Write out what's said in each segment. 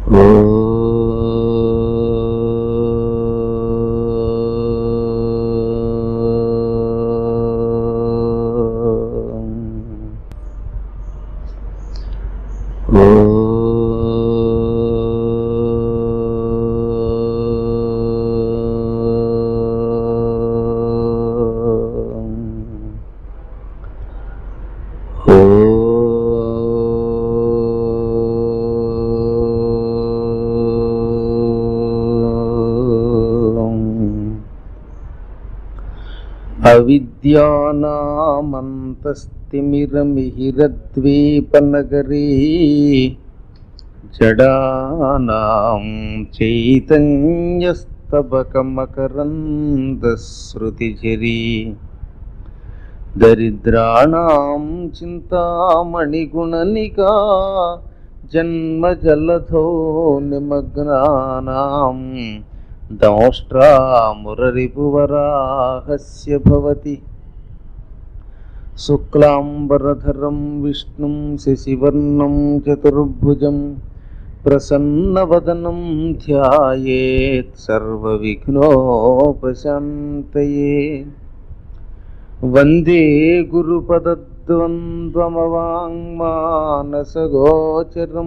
అవిద్యానామంతస్తిమిరమిహిరద్వీపనగరీ జడానాం చైతన్యస్తబకమకరందశ్రుతిఝరీ దరిద్రాణం చింతామణిగుణనికా జన్మజలధో నిమగ్నానాం దంష్ట్రామురరిపువరాహస్య భవతి శుక్లాంబరధరం విష్ణుం శశివర్ణం చతుర్భుజం ప్రసన్నవదనం ధ్యాయేత్ సర్వవిఘ్నోపశాంతయే వందే గురుపదద్వంద్వమవాङ्మానసగోచరం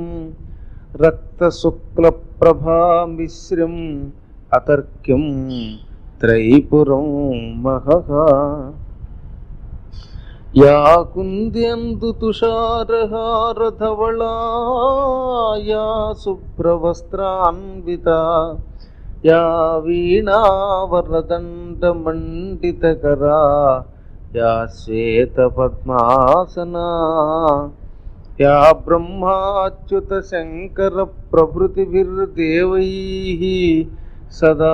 రక్తశుక్లప్రభామిశ్రం అతర్క్యం త్రైపురం మహః యా కుంద్యందు తుషారహారధవళా యా శుభ్రవస్త్రాన్విత యా వీణావరదండమండితకరా యా శ్వేతపద్మాసనా యా బ్రహ్మాచ్యుత శంకర ప్రభృతిభిర్దేవైः సదా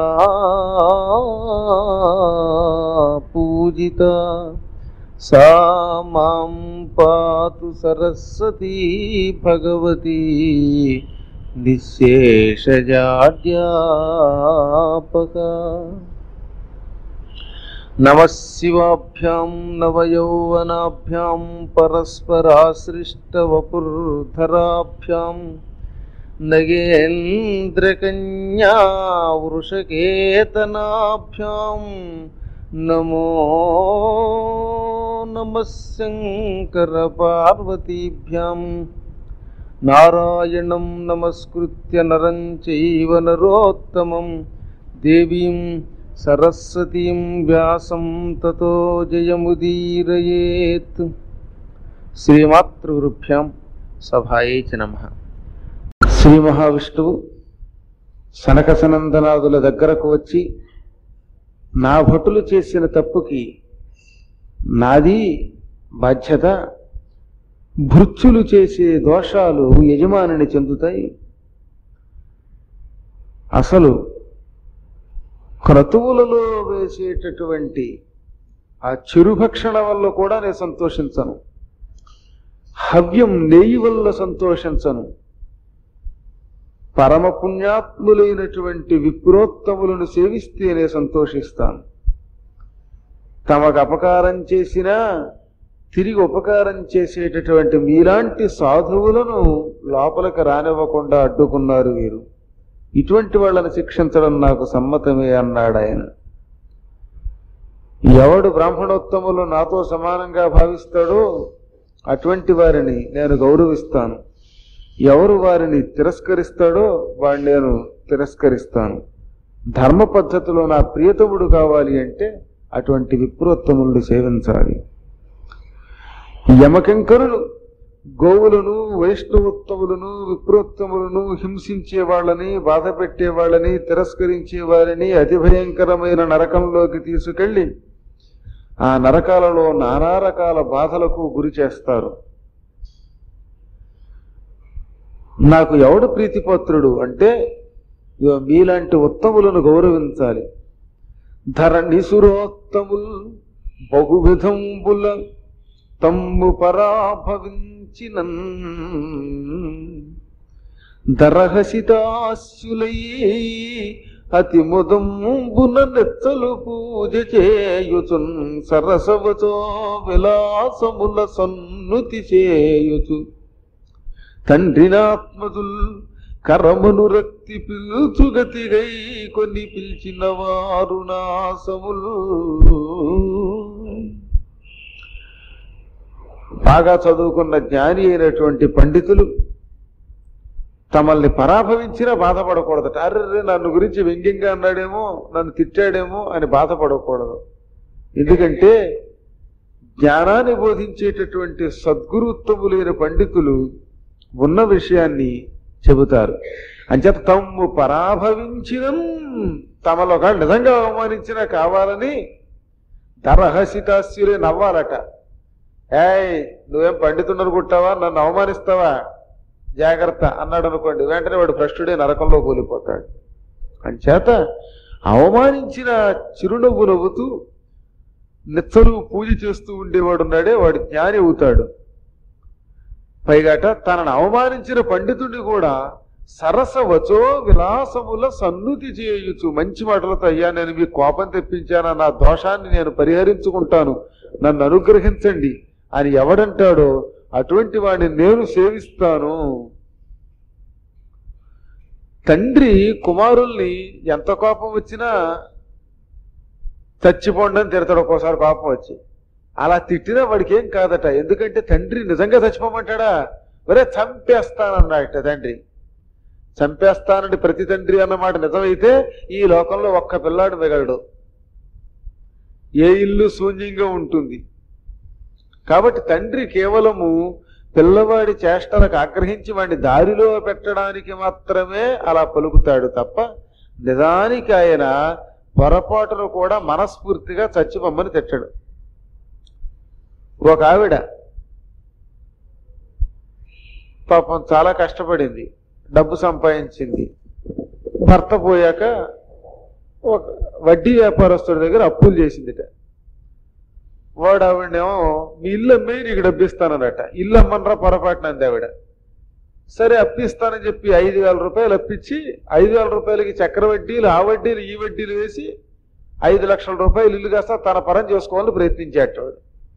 పూజిత సా మాం పాతు సరస్వతీ భగవతి నిశేషజాడ్యాపక నమశివాభ్యాం నవయౌవనాభ్యాం పరస్పరాశ్రిష్టవపుర్ధరాభ్యాం నగేంద్రకన్యా వృషకేతనాభ్యాం నమో నమః శంకరపార్వతీభ్యాం నారాయణం నమస్కృత్య నరం చైవ నరోత్తమం దేవీం సరస్వతీం వ్యాసం తతో జయముదీరయేత్ శ్రీమాతృగురుభ్యాం సభాయే చ నమ శ్రీ మహావిష్ణువు సనక సనందనాదుల దగ్గరకు వచ్చి నా భటులు చేసిన తప్పుకి నాది బాధ్యత భృత్యులు చేసే దోషాలు యజమానిని చెందుతాయి అసలు క్రతువులలో వేసేటటువంటి ఆ చిరుభక్షణ వల్ల కూడా నేను సంతోషించను హవ్యం నెయ్యి వల్ల సంతోషించను పరమ పుణ్యాత్ములైనటువంటి విప్రోత్తములను సేవిస్తేనే సంతోషిస్తాను తమకు అపకారం చేసినా తిరిగి ఉపకారం చేసేటటువంటి మీలాంటి సాధువులను లోపలికి రానివ్వకుండా అడ్డుకున్నారు వీరు ఇటువంటి వాళ్ళని శిక్షించడం నాకు సమ్మతమే అన్నాడు ఆయన ఎవడు బ్రాహ్మణోత్తములు నాతో సమానంగా భావిస్తాడో అటువంటి వారిని నేను గౌరవిస్తాను ఎవరు వారిని తిరస్కరిస్తాడో వాడిని నేను తిరస్కరిస్తాను ధర్మ పద్ధతిలో నా ప్రియతముడు కావాలి అంటే అటువంటి విప్రోత్తములను సేవించాలి యమకింకరులు గోవులను వైష్ణవోత్తములను విప్రోత్తములను హింసించే వాళ్ళని బాధ పెట్టే వాళ్ళని తిరస్కరించే వారిని అతి భయంకరమైన నరకంలోకి తీసుకెళ్లి ఆ నరకాలలో నానా రకాల బాధలకు గురి చేస్తారు నాకు ఎవడు ప్రీతిపత్రుడు అంటే ఇగో మీలాంటి ఉత్తములను గౌరవించాలి ధరణిసురోత్తముల్ బహువిధంబుల తమ్ము పరాభవించిన దరహసితాస్యులై అతి ముదంబున నెత్తలు పూజ చేయుచున్ సరసవచో విలాసముల సన్నుతి చేయుచు తండ్రినాత్మదుల్ కరమను రక్తి పిల్చుగతిగై కొన్ని పిలిచిన వారు నాసములు బాగా చదువుకున్న జ్ఞాని అయినటువంటి పండితులు తమల్ని పరాభవించినా బాధపడకూడదట అర్రే నన్ను గురించి వ్యంగ్యంగా అన్నాడేమో నన్ను తిట్టాడేమో అని బాధపడకూడదు ఎందుకంటే జ్ఞానాన్ని బోధించేటటువంటి సద్గురుత్వములైన పండితులు ఉన్న విషయాన్ని చెబుతారు అంచేత తమ్ము పరాభవించిన తమలో ఒకళ్ళు నిజంగా అవమానించినా కావాలని దరహసితాస్యులే నవ్వాలట ఏయ్ నువ్వేం పండితున్నారు కుట్టావా నన్ను అవమానిస్తావా జాగ్రత్త అన్నాడు అనుకోండి వెంటనే వాడు భ్రష్టుడే నరకంలో కూలిపోతాడు అంచేత అవమానించిన చిరునవ్వు నవ్వుతూ నిత్తలు పూజ చేస్తూ ఉండేవాడు ఉన్నాడే వాడు జ్ఞాని అవుతాడు పైగాట తనను అవమానించిన పండితుడిని కూడా సరస వచో విలాసముల సన్నుతి చేయుచు మంచి మాటలతో అయ్యా నేను మీ కోపం తెప్పించాను నా దోషాన్ని నేను పరిహరించుకుంటాను నన్ను అనుగ్రహించండి అని ఎవడంటాడో అటువంటి వాడిని నేను సేవిస్తాను తండ్రి కుమారుల్ని ఎంత కోపం వచ్చినా చచ్చిపోండి అని తిడతాడు ఒక్కోసారి కోపం వచ్చి అలా తిట్టినా వాడికి ఏం కాదట ఎందుకంటే తండ్రి నిజంగా చచ్చిపోమంటాడా ఒరే చంపేస్తానన్నాడట తండ్రి చంపేస్తానని ప్రతి తండ్రి అన్నమాట నిజమైతే ఈ లోకంలో ఒక్క పిల్లాడు మిగలడు ఏ ఇల్లు శూన్యంగా ఉంటుంది కాబట్టి తండ్రి కేవలము పిల్లవాడి చేష్టలకు ఆగ్రహించి వాడిని దారిలో పెట్టడానికి మాత్రమే అలా పలుకుతాడు తప్ప నిజానికి ఆయన పొరపాటును కూడా మనస్ఫూర్తిగా చచ్చిపోమ్మని తిట్టాడు ఒక ఆవిడ పాపం చాలా కష్టపడింది డబ్బు సంపాదించింది భర్త పోయాక ఒక వడ్డీ వ్యాపారస్తుడి దగ్గర అప్పులు చేసిందిట వాడు ఆవిడనేమో మీ ఇల్లు అమ్మే నీకు డబ్బు ఇస్తానన్నట ఇల్లు అమ్మనరా పొరపాటున అంది ఆవిడ సరే అప్పిస్తానని చెప్పి ఐదు వేల రూపాయలు అప్పించి ఐదు వేల రూపాయలకి చక్ర వడ్డీలు ఆ వడ్డీలు ఈ వడ్డీలు వేసి ఐదు లక్షల రూపాయలు ఇల్లు కాస్త తన పరం చేసుకోవాలని ప్రయత్నించేట వాడు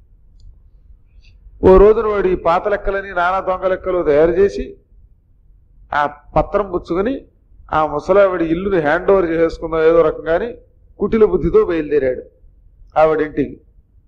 ఓ రోజున వాడు ఈ పాత లెక్కలని నానా దొంగ లెక్కలు తయారు చేసి ఆ పత్రం పుచ్చుకొని ఆ ముసలావిడి ఇల్లుని హ్యాండ్ ఓవర్ చేసుకుందాం ఏదో రకంగాని కుటిల బుద్ధితో బయలుదేరాడు ఆవిడింటికి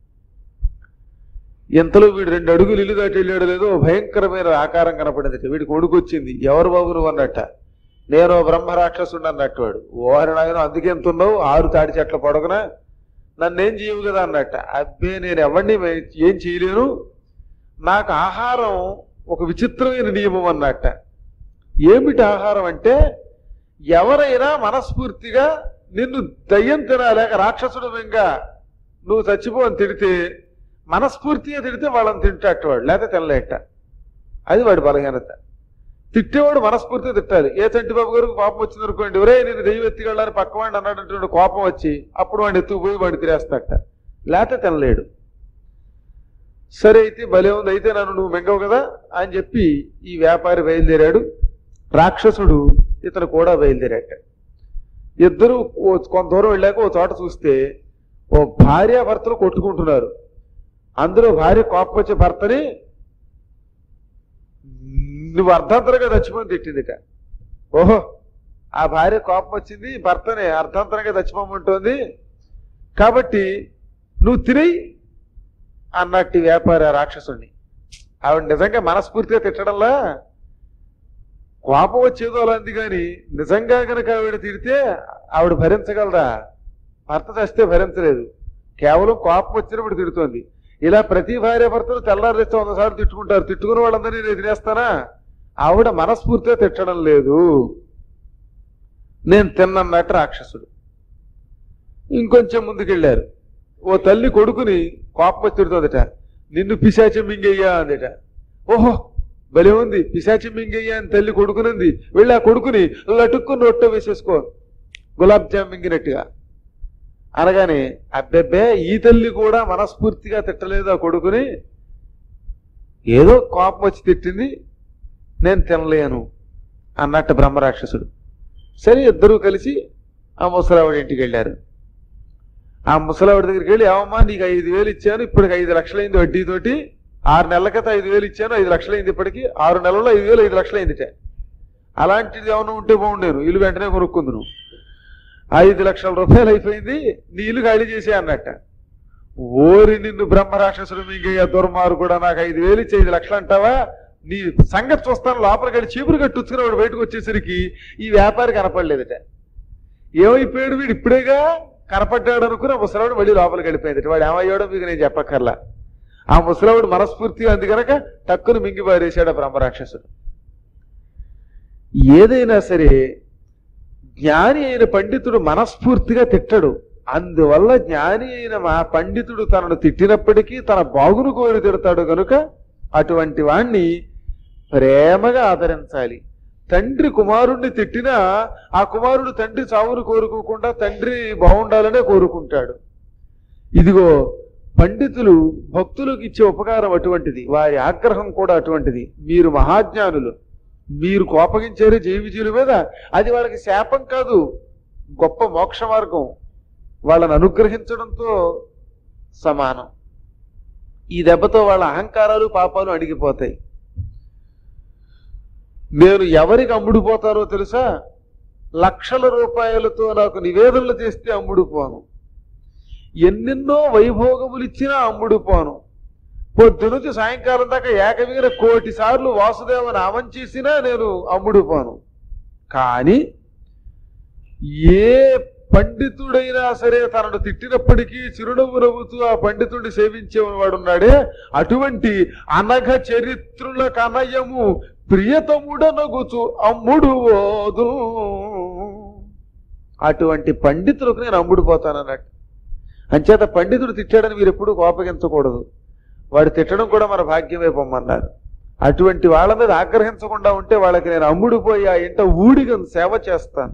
ఎంతలో వీడు రెండు అడుగులు ఇల్లు దాటి వెళ్ళాడు లేదో భయంకరమైన ఆకారం కనపడింది వీడికి ఒడుకొచ్చింది ఎవరు బాబు నువ్వు అన్నట్ట నేను బ్రహ్మ రాక్షసుడు అన్నట్టు వాడు ఓహరి నాయన అందుకే ఎంత ఉన్నావు ఆరు తాడి చెట్ల పొడగన నన్నేం చేయవు కదా అన్నట్ట అబ్బే నేను ఎవరిని ఏం చేయలేను నాకు ఆహారం ఒక విచిత్రమైన నియమం అన్నట్ట ఏమిటి ఆహారం అంటే ఎవరైనా మనస్ఫూర్తిగా నిన్ను దయ్యం తినాలేక రాక్షసుడు వెంగా నువ్వు చచ్చిపో అని తిడితే మనస్ఫూర్తిగా తిడితే వాళ్ళని తింటాట వాడు లేకపోతే తినలేట అది వాడి బలహీనత తిట్టేవాడు మనస్ఫూర్తిగా తిట్టాలి ఏ చంటిబాబు గారికి కోపం వచ్చింది అనుకోండి ఒరే నేను దెయ్యం ఎత్తికెళ్ళాలని పక్కవాడిని అన్నటువంటి కోపం వచ్చి అప్పుడు వాడిని ఎత్తుకుపోయి వాడిని తినేస్తాట లేకపోతే తినలేడు సరే అయితే భలే ఉంది అయితే నన్ను నువ్వు మెంగవు కదా అని చెప్పి ఈ వ్యాపారి బయలుదేరాడు రాక్షసుడు ఇతను కూడా బయలుదేరాట ఇద్దరు ఓ కొంత దూరం వెళ్ళాక ఓ చోట చూస్తే ఓ భార్య భర్తలు కొట్టుకుంటున్నారు అందులో భార్య కోపం వచ్చే భర్తని నువ్వు అర్ధాంతరంగా చచ్చిపోని తిట్టిందిట ఓహో ఆ భార్య కోపం వచ్చింది భర్తని అర్ధాంతరంగా చచ్చిపోమంటోంది కాబట్టి నువ్వు తినేయి అన్నట్టు వ్యాపార రాక్షసుని ఆవిడ నిజంగా మనస్ఫూర్తిగా తిట్టడంలా కోపం వచ్చేదో అలా అంది కానీ నిజంగా కనుక ఆవిడ తిడితే ఆవిడ భరించగలదా భర్త చస్తే భరించలేదు కేవలం కోపం వచ్చినప్పుడు తిడుతోంది ఇలా ప్రతి భార్య భర్తలు తెల్లారిస్తే వంద సార్లు తిట్టుకుంటారు తిట్టుకున్న వాళ్ళందరినీ నేను తినేస్తానా ఆవిడ మనస్ఫూర్తిగా తిట్టడం లేదు నేను తిన్నన్నట్టు రాక్షసుడు ఇంకొంచెం ముందుకెళ్ళారు ఓ తల్లి కొడుకుని కోపం వచ్చి తిడుతుందట నిన్ను పిశాచం మింగయ్యా అందట ఓహో భలే ఉంది పిశాచం మింగయ్యా అని తల్లి కొడుకునుంది వెళ్ళి ఆ కొడుకుని లటుక్కుని నొట్టో వేసేసుకో గులాబ్ జామ్ మింగినట్టుగా అనగానే అబ్బెబ్బే ఈ తల్లి కూడా మనస్ఫూర్తిగా తిట్టలేదు ఆ కొడుకుని ఏదో కోపం వచ్చి తిట్టింది నేను తినలేను అన్నట్టు బ్రహ్మరాక్షసుడు సరే ఇద్దరూ కలిసి ఆ ముసలావిడ ఇంటికి వెళ్ళారు ఆ ముసలావిడ దగ్గరికి వెళ్ళి ఏమమ్మా నీకు ఐదు వేలు ఇచ్చాను ఇప్పటికి ఐదు లక్షలైంది వడ్డీతోటి ఆరు నెలల క్రితం ఐదు వేలు ఇచ్చాను ఐదు లక్షలైంది ఇప్పటికి ఆరు నెలల్లో ఐదు వేలు ఐదు లక్షలైందిట అలాంటిది ఏమైనా ఉంటే బాగుండేను ఇల్లు వెంటనే కొనుక్కుందును ఐదు లక్షల రూపాయలు అయిపోయింది నీ ఇల్లు ఖాళీ చేసే అన్నట్ట ఓరి నిన్ను బ్రహ్మరాక్షసుడు మింగయ్య దుర్మారు కూడా నాకు ఐదు వేలు ఇచ్చి ఐదు లక్షలు అంటావా నీ సంగతి చూస్తాను లోపల గడి చీపురు కట్టుకుని వాడు బయటకు వచ్చేసరికి ఈ వ్యాపారి కనపడలేదట ఏమైపోయాడు వీడు ఇప్పుడేగా కనపడ్డాడు అనుకుని ఆ ముసలాడు మళ్ళీ లోపలికి వెళ్ళిపోయింది వాడు ఏమయ్యాడో మీకు నేను చెప్పక్కర్లా ఆ ముసలావుడు మనస్ఫూర్తిగా అంది కనుక టక్కును మింగి పారేశాడు ఆ బ్రహ్మరాక్షసుడు ఏదైనా సరే జ్ఞాని అయిన పండితుడు మనస్ఫూర్తిగా తిట్టడు అందువల్ల జ్ఞాని అయిన మా పండితుడు తనను తిట్టినప్పటికీ తన బాగును కోరి తిడతాడు కనుక అటువంటి వాణ్ణి ప్రేమగా ఆదరించాలి తండ్రి కుమారుణ్ణి తిట్టినా ఆ కుమారుడు తండ్రి చావును కోరుకోకుండా తండ్రి బాగుండాలనే కోరుకుంటాడు ఇదిగో పండితులు భక్తులకు ఇచ్చే ఉపకారం అటువంటిది వారి ఆగ్రహం కూడా అటువంటిది మీరు మహాజ్ఞానులు మీరు కోపగించారు జీవిజీవుల మీద అది వాళ్ళకి శాపం కాదు గొప్ప మోక్ష మార్గం వాళ్ళని అనుగ్రహించడంతో సమానం ఈ దెబ్బతో వాళ్ళ అహంకారాలు పాపాలు అడిగిపోతాయి నేను ఎవరికి అమ్ముడుపోతానో తెలుసా లక్షల రూపాయలతో నాకు నివేదనలు చేస్తే అమ్ముడుపోను ఎన్నెన్నో వైభోగములు ఇచ్చినా అమ్ముడుపోను పొద్దునుంచి సాయంకాలం దాకా ఏకవీర కోటి సార్లు వాసుదేవ నామం చేసినా నేను అమ్ముడుపోను కానీ ఏ పండితుడైనా సరే తనను తిట్టినప్పటికీ చిరునవ్వు నవ్వుతూ ఆ పండితుడిని సేవించేవాడు ఉన్నాడే అటువంటి అనఘ చరిత్రుల కనయము ప్రియతముడనగుచు అమ్ముడు ఓదు అటువంటి పండితులకు నేను అమ్ముడుపోతానన్నట్టు అంచేత పండితుడు తిట్టాడని మీరు ఎప్పుడూ కోపగించకూడదు వాడు తిట్టడం కూడా మన భాగ్యమే పొమ్మన్నారు అటువంటి వాళ్ళ మీద ఆగ్రహించకుండా ఉంటే వాళ్ళకి నేను అమ్ముడు పోయి ఆ ఇంట ఊడిగా సేవ చేస్తాను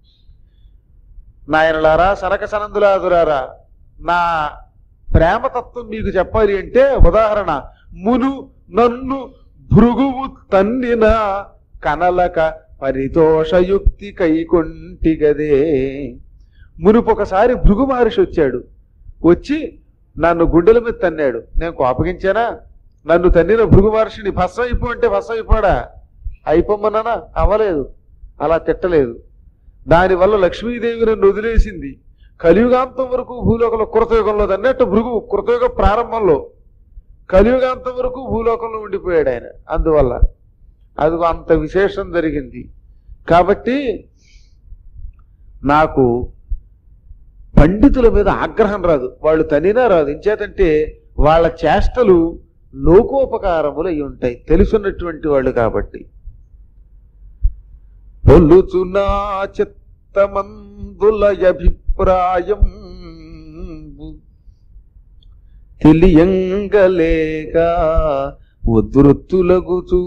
నాయనలారా సనక సనందులాదురారా నా ప్రేమతత్వం మీకు చెప్పాలి అంటే ఉదాహరణ మును నన్ను భృగువు తన్నిన కనలక పరితోషయుక్తి కైకొంటి గదే మునుపు ఒకసారి భృగు మహర్షి వచ్చాడు వచ్చి నన్ను గుండెల మీద తన్నాడు నేను కోపగించానా నన్ను తన్నిన భృగు మహర్షిని భస్సం అయిపో అంటే భస్సం అయిపోడా అయిపోమన్నానా అవ్వలేదు అలా తిట్టలేదు దానివల్ల లక్ష్మీదేవి నన్ను వదిలేసింది కలియుగాంతం వరకు భూలోకంలో కృతయుగంలో అన్నట్టు భృగు కృతయుగ ప్రారంభంలో కలియుగాంతం వరకు భూలోకంలో ఉండిపోయాడు ఆయన అందువల్ల అది అంత విశేషం జరిగింది కాబట్టి నాకు పండితుల మీద ఆగ్రహం రాదు వాళ్ళు తనినా రాదు ఇంచేతంటే వాళ్ళ చేష్టలు లోకోపకారములు అయి ఉంటాయి తెలుసున్నటువంటి వాళ్ళు కాబట్టి పొల్లుచున్నా చిత్తమందుల అభిప్రాయం తెలియంగలేక ఉద్ధృత్తులగుచూ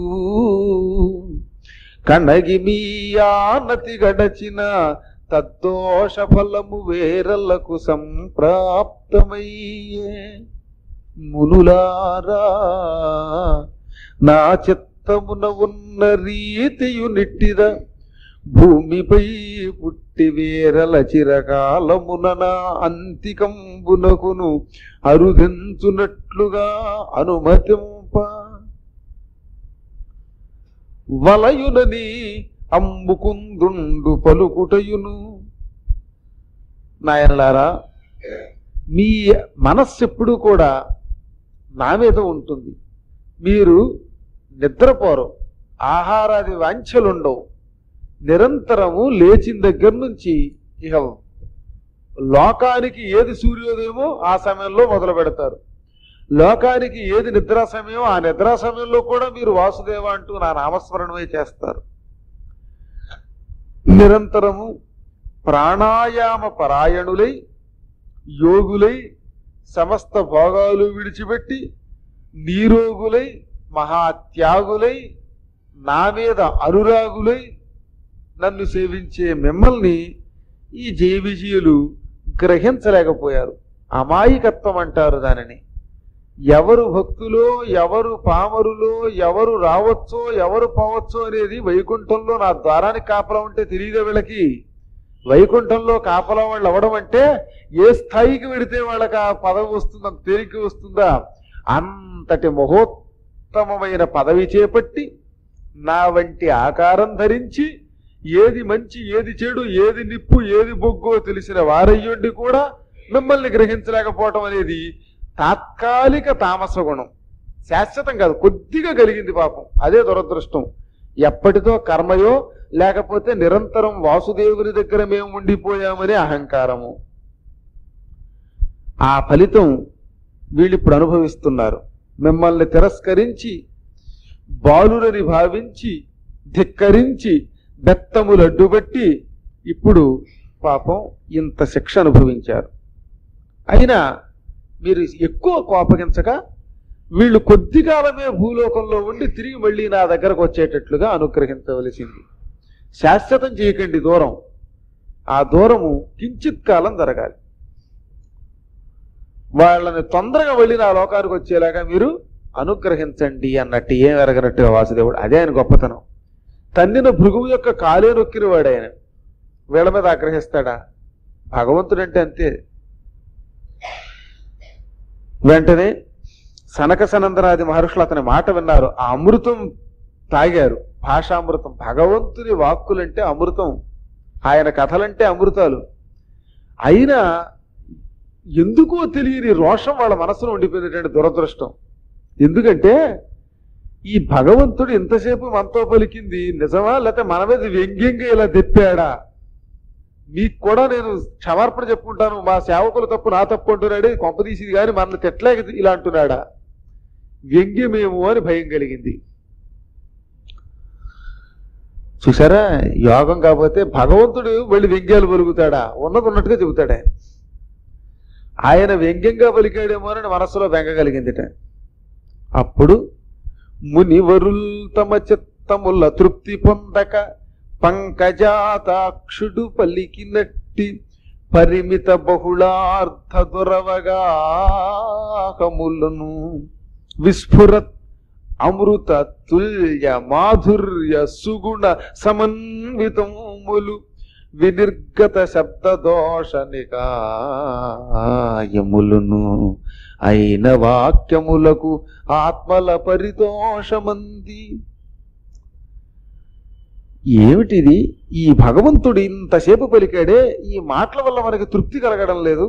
కనగి మీ ఆనతి గడచిన తద్దోష ఫలము వేరలకు సంప్రాప్తమయ్యే మునులారా నా చిత్తమున ఉన్న రీతియు నిట్టిద భూమిపై పుట్టి వేరల చిరకాలమున నా అంతికంబునకును అరుదించునట్లుగా అనుమతింప వలయునని అమ్ముకుందుండు పలుకుటయును నాయనలారా మీ మనస్సు ఎప్పుడు కూడా నా మీద ఉంటుంది మీరు నిద్రపోరు ఆహారాది వాంఛలుండవు నిరంతరము లేచిన దగ్గర నుంచి ఇక లోకానికి ఏది సూర్యోదయమో ఆ సమయంలో మొదలు పెడతారు లోకానికి ఏది నిద్రా సమయం ఆ నిద్రా సమయంలో కూడా మీరు వాసుదేవ అంటూ నా నామస్మరణమే చేస్తారు నిరంతరము ప్రాణాయామ పరాయణులై యోగులై సమస్త భోగాలు విడిచిపెట్టి నీరోగులై మహాత్యాగులై నా మీద అనురాగులై నన్ను సేవించే మిమ్మల్ని ఈ జైవిజీయులు గ్రహించలేకపోయారు అమాయకత్వం అంటారు దానిని ఎవరు భక్తులో ఎవరు పామరులో ఎవరు రావచ్చో ఎవరు పోవచ్చో అనేది వైకుంఠంలో నా ద్వారానికి కాపలా ఉంటే తెలియదు వీళ్ళకి వైకుంఠంలో కాపలా వాళ్ళు అవడం అంటే ఏ స్థాయికి వెడితే వాళ్ళకి ఆ పదవి వస్తుందా అంత తేలిక వస్తుందా అంతటి మహోత్తమమైన పదవి చేపట్టి నా వంటి ఆకారం ధరించి ఏది మంచి ఏది చెడు ఏది నిప్పు ఏది బొగ్గో తెలిసిన వారయ్యుండి కూడా మిమ్మల్ని గ్రహించలేకపోవటం అనేది తాత్కాలిక తామస గుణం శాశ్వతం కాదు కొద్దిగా కలిగింది పాపం అదే దురదృష్టం ఎప్పటితో కర్మయో లేకపోతే నిరంతరం వాసుదేవుని దగ్గర మేము ఉండిపోయామనే అహంకారము ఆ ఫలితం వీళ్ళు ఇప్పుడు అనుభవిస్తున్నారు మిమ్మల్ని తిరస్కరించి బాలురని భావించి ధిక్కరించి బెత్తములు అడ్డుపట్టి ఇప్పుడు పాపం ఇంత శిక్ష అనుభవించారు అయినా మీరు ఎక్కువ కోపగించక వీళ్ళు కొద్ది కాలమే భూలోకంలో ఉండి తిరిగి మళ్ళీ నా దగ్గరకు వచ్చేటట్లుగా అనుగ్రహించవలసింది శాశ్వతం చేయకండి దూరం ఆ దూరము కించిత్ కాలం జరగాలి వాళ్ళని తొందరగా వెళ్ళి నా లోకానికి వచ్చేలాగా మీరు అనుగ్రహించండి అన్నట్టు ఏం ఎరగనట్టుగా వాసుదేవుడు అదే ఆయన గొప్పతనం తన్నిన భృగువు యొక్క కాలే నొక్కిన వాడు ఆయన వీళ్ళ మీద ఆగ్రహిస్తాడా భగవంతుడంటే అంతే వెంటనే సనక సనందనాది మహర్షులు అతని మాట విన్నారు ఆ అమృతం తాగారు భాషామృతం భగవంతుని వాక్కులంటే అమృతం ఆయన కథలంటే అమృతాలు అయినా ఎందుకో తెలియని రోషం వాళ్ళ మనసులో ఉండిపోయినటువంటి దురదృష్టం ఎందుకంటే ఈ భగవంతుడు ఇంతసేపు మనతో పలికింది నిజమా లేకపోతే మన మీద వ్యంగ్యంగా ఇలా తెప్పాడా మీకు కూడా నేను క్షమార్పణ చెప్పుకుంటాను మా సేవకులు తప్పు నా తప్పు అంటున్నాడు కొంపదీసింది కానీ మన తెట్లేక ఇలా అంటున్నాడా వ్యంగ్యమేమో అని భయం కలిగింది చూసారా యోగం కాకపోతే భగవంతుడు వెళ్ళి వ్యంగ్యాలు పలుకుతాడా ఉన్నది ఉన్నట్టుగా చెబుతాడా ఆయన వ్యంగ్యంగా పలికాడేమో అని మనస్సులో బెంగ కలిగిందిట అప్పుడు మునివరుల్ తమ చిత్తముల తృప్తి పొందక పంకజాతాక్షుడు పలికినట్టి పరిమిత బహుళార్థ దురవగాహములను విస్ఫురత్ అమృత తుల్య మాధుర్య సుగుణ సమన్వితములు వినిర్గత శబ్ద దోష నికాయములను అయిన వాక్యములకు ఆత్మల పరితోషమంది ఏమిటిది ఈ భగవంతుడు ఇంతసేపు పలికాడే ఈ మాటల వల్ల మనకి తృప్తి కలగడం లేదు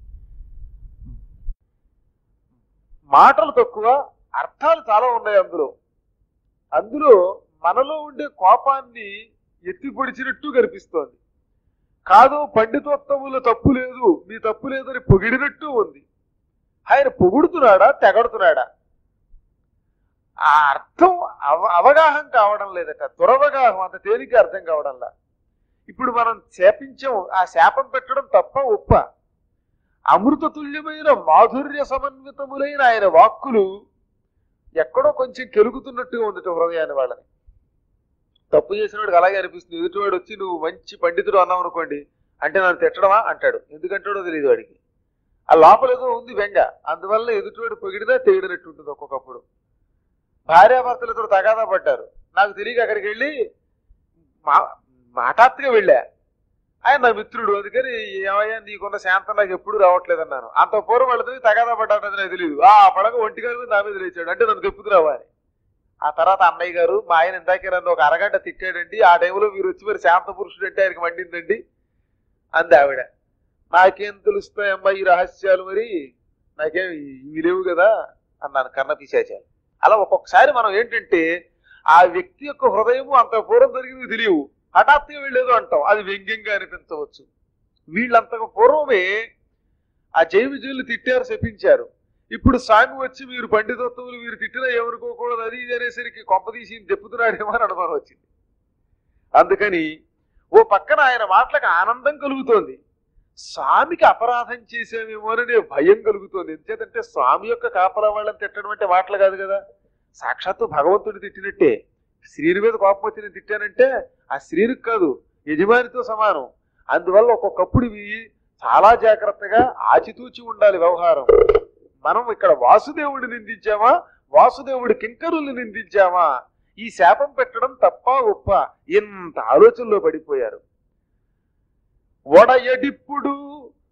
మాటలు తక్కువ అర్థాలు చాలా ఉన్నాయి అందులో అందులో మనలో ఉండే కోపాన్ని ఎత్తి పొడిచినట్టు కనిపిస్తోంది కాదు పండితోత్తముల తప్పు లేదు మీ తప్పు లేదని పొగిడినట్టు ఉంది ఆయన పొగుడుతున్నాడా తెగడుతున్నాడా ఆ అర్థం అవ అవగాహం కావడం లేదట దురవగాహం అంత తేలిక అర్థం కావడంలా ఇప్పుడు మనం శాపించాం ఆ శాపం పెట్టడం తప్ప ఒప్ప అమృతతుల్యమైన మాధుర్య సమన్వితములైన ఆయన వాక్కులు ఎక్కడో కొంచెం కెలుగుతున్నట్టుగా ఉందట హృదయాన్ని వాళ్ళని తప్పు చేసిన వాడికి అలాగే అనిపిస్తుంది ఎదుటివాడు వచ్చి నువ్వు మంచి పండితుడు అన్నావు అనుకోండి అంటే నన్ను తిట్టడమా అంటాడు ఎందుకంటాడో తెలియదు వాడికి ఆ లోపల ఏదో ఉంది వెంగ అందువల్ల ఎదుటివాడు పొగిడినా తెగిడినట్టు ఉంటుంది ఒక్కొక్కప్పుడు భార్యాభర్తలతో తగాదా పడ్డారు నాకు తెలియక అక్కడికి వెళ్ళి మా మాటాత్తుగా వెళ్ళా ఆయన నా మిత్రుడు అందుకని ఏమయ్యా నీకున్న శాంతం నాకు ఎప్పుడు రావట్లేదు అన్నాను అంత పూర్వం వాళ్ళతో తగాదా పడ్డాడని నాకు తెలియదు ఆ పడక ఒంటి గారు నా మీద లేచాడు అంటే నన్ను తెప్పుకు రావాలి ఆ తర్వాత అన్నయ్య గారు మా ఆయన ఇందాకే నన్ను ఒక అరగంట తిట్టాడండి ఆ టైంలో మీరు వచ్చి మరి శాంత పురుషుడు అంటే ఆయనకి మండిందండి అంది ఆవిడ నాకేం తెలుస్తాయమ్మా ఈ రహస్యాలు మరి నాకేం ఇవి లేవు కదా అన్నాను కన్న పిశాచాలు అలా ఒక్కొక్కసారి మనం ఏంటంటే ఆ వ్యక్తి యొక్క హృదయము అంత పూర్వం జరిగినవి తెలియవు హఠాత్తుగా వెళ్ళేదో అంటాం అది వ్యంగ్యంగా అనిపించవచ్చు వీళ్ళంతకు పూర్వమే ఆ జై విజయులు తిట్టారు శపించారు ఇప్పుడు స్వామి వచ్చి మీరు పండితత్వములు మీరు తిట్టినా ఏమనుకోకూడదు అది ఇది అనేసరికి కొంపదీసి దెప్పుతున్నాడేమో అని అనుమానం వచ్చింది అందుకని ఓ పక్కన ఆయన మాటలకు ఆనందం కలుగుతోంది స్వామికి అపరాధం చేసామేమోననే భయం కలుగుతోంది ఎందుచేతంటే స్వామి యొక్క కాపలా వాళ్ళని తిట్టడం అంటే మాటలు కాదు కదా సాక్షాత్తు భగవంతుడు తిట్టినట్టే శ్రీని మీద కోపం వచ్చి నేను తిట్టానంటే ఆ శ్రీనికి కాదు యజమానితో సమానం అందువల్ల ఒక్కొక్కప్పుడు ఇవి చాలా జాగ్రత్తగా ఆచితూచి ఉండాలి వ్యవహారం మనం ఇక్కడ వాసుదేవుడిని నిందించామా వాసుదేవుడి కింకరుల్ని నిందించామా ఈ శాపం పెట్టడం తప్ప ఒప్ప ఇంత ఆలోచనలో పడిపోయారు ఒడయడిప్పుడు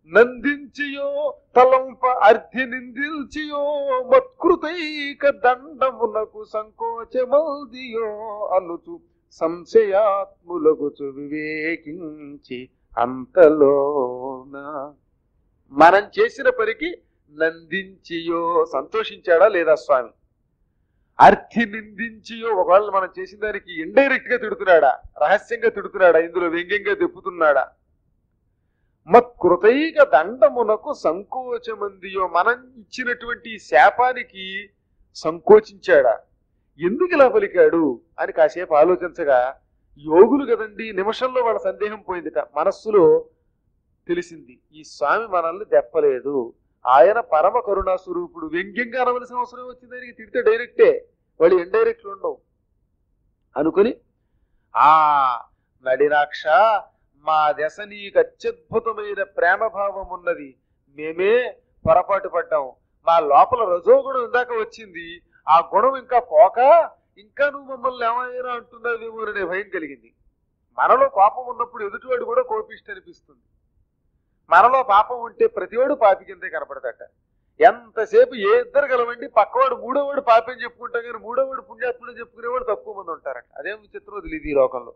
నందించియో తలంప అర్థి నిందిల్చియో మత్కృతైక దండమునకు సంకోచమల్దియో అనుచు సంశయాత్ములగుచు వివేకించి అంతలోన మనం చేసిన పనికి నందించియో సంతోషించాడా లేదా స్వామి అర్థి నిందించియో ఒకవేళ మనం చేసిన దానికి ఇండైరెక్ట్ గా తిడుతున్నాడా రహస్యంగా తిడుతున్నాడా ఇందులో వ్యంగ్యంగా తిప్పుతున్నాడా మత్కృతైక దండమునకు సంకోచమందియో మనం ఇచ్చినటువంటి ఈ శాపానికి సంకోచించాడా ఎందుకు ఇలా పలికాడు అని కాసేపు ఆలోచించగా యోగులు కదండి నిమిషంలో వాళ్ళ సందేహం పోయిందిట మనస్సులో తెలిసింది ఈ స్వామి మనల్ని దెప్పలేదు ఆయన పరమ కరుణా స్వరూపుడు వ్యంగ్యంగా అనవలసిన అవసరం వచ్చింది ఆయనకి తిడితే డైరెక్టే వాళ్ళు ఇండైరెక్ట్లు ఉండవు అనుకుని ఆ నడినాక్ష మా దశ నీకు అత్యద్భుతమైన ప్రేమ భావం ఉన్నది మేమే పొరపాటు పడ్డాం మా లోపల రజోగుణం ఇందాక వచ్చింది ఆ గుణం ఇంకా పోక ఇంకా నువ్వు మమ్మల్ని ఏమైనా అంటున్నావేమో అనే భయం కలిగింది మనలో కోపం ఉన్నప్పుడు ఎదుటివాడు కూడా కోపిష్టి అనిపిస్తుంది మనలో పాపం ఉంటే ప్రతివాడు పాపి కిందే కనపడతాట ఎంతసేపు ఏ ఇద్దరు కలవండి పక్కవాడు మూడోవాడు పాపం చెప్పుకుంటాం కానీ మూడోవాడు పుణ్యాత్ముడు చెప్పుకునేవాడు తక్కువ మంది ఉంటారట అదేం విచిత్రం తెలియదు ఈ లోకంలో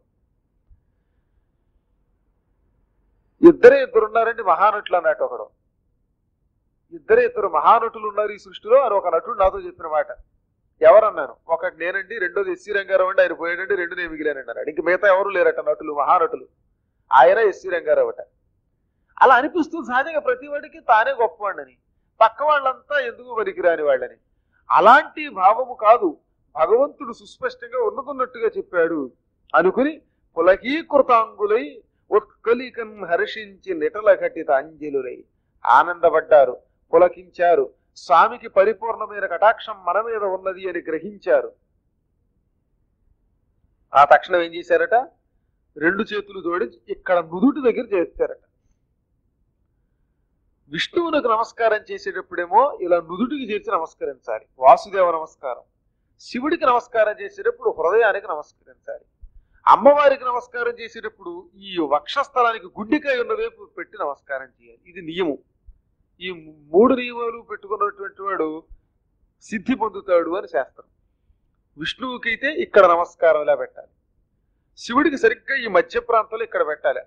ఇద్దరే ఇద్దరు ఉన్నారండి మహానటులు అన్నట్టు ఒకడు ఇద్దరే ఇద్దరు మహానటులు ఉన్నారు ఈ సృష్టిలో అని ఒక నటుడు నాతో చెప్పిన మాట ఎవరన్నాను ఒకటి నేనండి రెండోది ఎస్సీ రంగారావు అండి ఆయన పోయాడండి రెండు నేను మిగిలానండి అన్నాడు ఇంక మిగతా ఎవరు లేరట నటులు మహానటులు ఆయన ఎస్సీ రంగారావు అట అలా అనిపిస్తుంది సహజంగా ప్రతి వాడికి తానే గొప్పవాడిని పక్క వాళ్ళంతా ఎందుకు పనికిరాని వాళ్ళని అలాంటి భావము కాదు భగవంతుడు సుస్పష్టంగా ఉన్నతున్నట్టుగా చెప్పాడు అనుకుని పులకీకృతాంగులై ఉత్కలికన్ హర్షించి నిటల ఘటిత అంజలులై ఆనందపడ్డారు పులకించారు స్వామికి పరిపూర్ణమైన కటాక్షం మన మీద ఉన్నది అని గ్రహించారు ఆ తక్షణం ఏం చేశారట రెండు చేతులు జోడించి ఇక్కడ నుదుటి దగ్గర చేస్తారట విష్ణువునకు నమస్కారం చేసేటప్పుడేమో ఇలా నుదుటికి చేర్చి నమస్కరించాలి వాసుదేవ నమస్కారం శివుడికి నమస్కారం చేసేటప్పుడు హృదయానికి నమస్కరించాలి అమ్మవారికి నమస్కారం చేసేటప్పుడు ఈ వక్షస్థలానికి గుండెకాయ ఉన్న వైపు పెట్టి నమస్కారం చేయాలి ఇది నియమం ఈ మూడు నియమాలు పెట్టుకున్నటువంటి వాడు సిద్ధి పొందుతాడు అని శాస్త్రం విష్ణువుకైతే ఇక్కడ నమస్కారం ఇలా పెట్టాలి శివుడికి సరిగ్గా ఈ మధ్య ప్రాంతంలో ఇక్కడ పెట్టాలి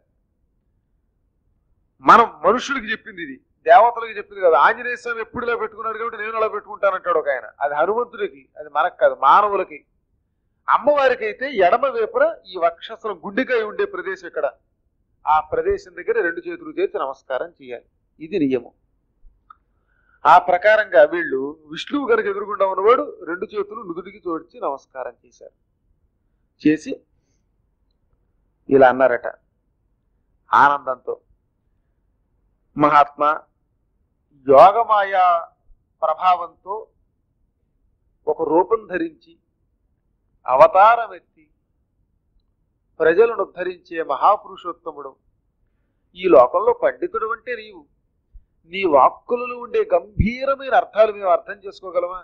మనం మనుషుడికి చెప్పింది ఇది దేవతలకు చెప్పింది కదా ఆంజనేయ స్వామి ఎప్పుడు ఇలా పెట్టుకున్నాడు కాబట్టి నేను అలా పెట్టుకుంటానంటాడు ఒక ఆయన అది హనుమంతుడికి అది మనకు కాదు మానవులకి అమ్మవారికి అయితే ఎడమ వైపున ఈ వక్షస్థలం గుండెకాయ ఉండే ప్రదేశం ఇక్కడ ఆ ప్రదేశం దగ్గర రెండు చేతులు చేసి నమస్కారం చేయాలి ఇది నియమం ఆ ప్రకారంగా వీళ్ళు విష్ణువు కనుక ఎదురుగుండా ఉన్నవాడు రెండు చేతులు నుదుటికి జోడించి నమస్కారం చేశారు చేసి ఇలా అన్నారట ఆనందంతో మహాత్మా యోగమాయ ప్రభావంతో ఒక రూపం ధరించి అవతారం ఎత్తి ప్రజలను ఉద్ధరించే మహాపురుషోత్తముడు ఈ లోకంలో పండితుడు అంటే నీవు నీ వాక్కులలో ఉండే గంభీరమైన అర్థాలు మేము అర్థం చేసుకోగలమా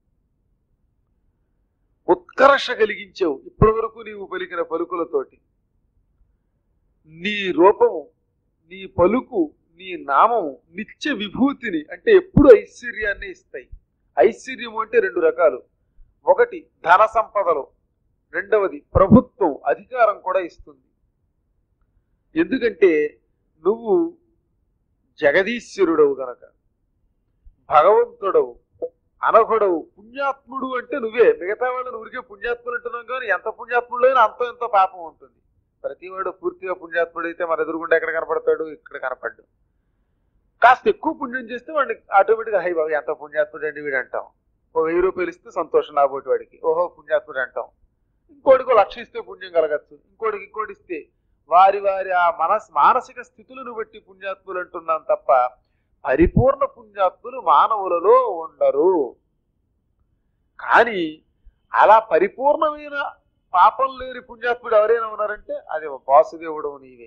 ఉత్కర్ష కలిగించావు ఇప్పటి వరకు నీవు పలికిన పలుకులతోటి నీ రూపము నీ పలుకు నీ నామము నిత్య విభూతిని అంటే ఎప్పుడు ఐశ్వర్యాన్ని ఇస్తాయి ఐశ్వర్యము అంటే రెండు రకాలు ఒకటి ధన సంపదలు రెండవది ప్రభుత్వం అధికారం కూడా ఇస్తుంది ఎందుకంటే నువ్వు జగదీశ్వరుడవు గనక భగవంతుడవు అనఘుడవు పుణ్యాత్ముడు అంటే నువ్వే మిగతా వాళ్ళని ఊరికే పుణ్యాత్ములు అంటున్నాం కానీ ఎంత పుణ్యాత్ముడైనా అంత ఎంత పాపం ఉంటుంది ప్రతివాడు పూర్తిగా పుణ్యాత్ముడు అయితే మన ఎదురుగుండా ఎక్కడ కనపడతాడు ఇక్కడ కనపడ్డు కాస్త ఎక్కువ పుణ్యం చేస్తే వాడిని ఆటోమేటిక్గా హై బాబు ఎంత పుణ్యాత్ముడు అండి వీడు అంటాం ఓ వెయ్యి రూపాయలు ఇస్తే సంతోషం నాబోటి వాడికి ఓహో పుణ్యాత్ముడు అంటాం ఇంకోటికి లక్ష ఇస్తే పుణ్యం కలగచ్చు ఇంకోటికి ఇంకోటి ఇస్తే వారి వారి ఆ మనస్ మానసిక స్థితులను బట్టి పుణ్యాత్ములు అంటున్నాం తప్ప పరిపూర్ణ పుణ్యాత్ములు మానవులలో ఉండరు కానీ అలా పరిపూర్ణమైన పాపం లేని పుణ్యాత్ముడు ఎవరైనా ఉన్నారంటే అది వాసుదేవుడు నీవే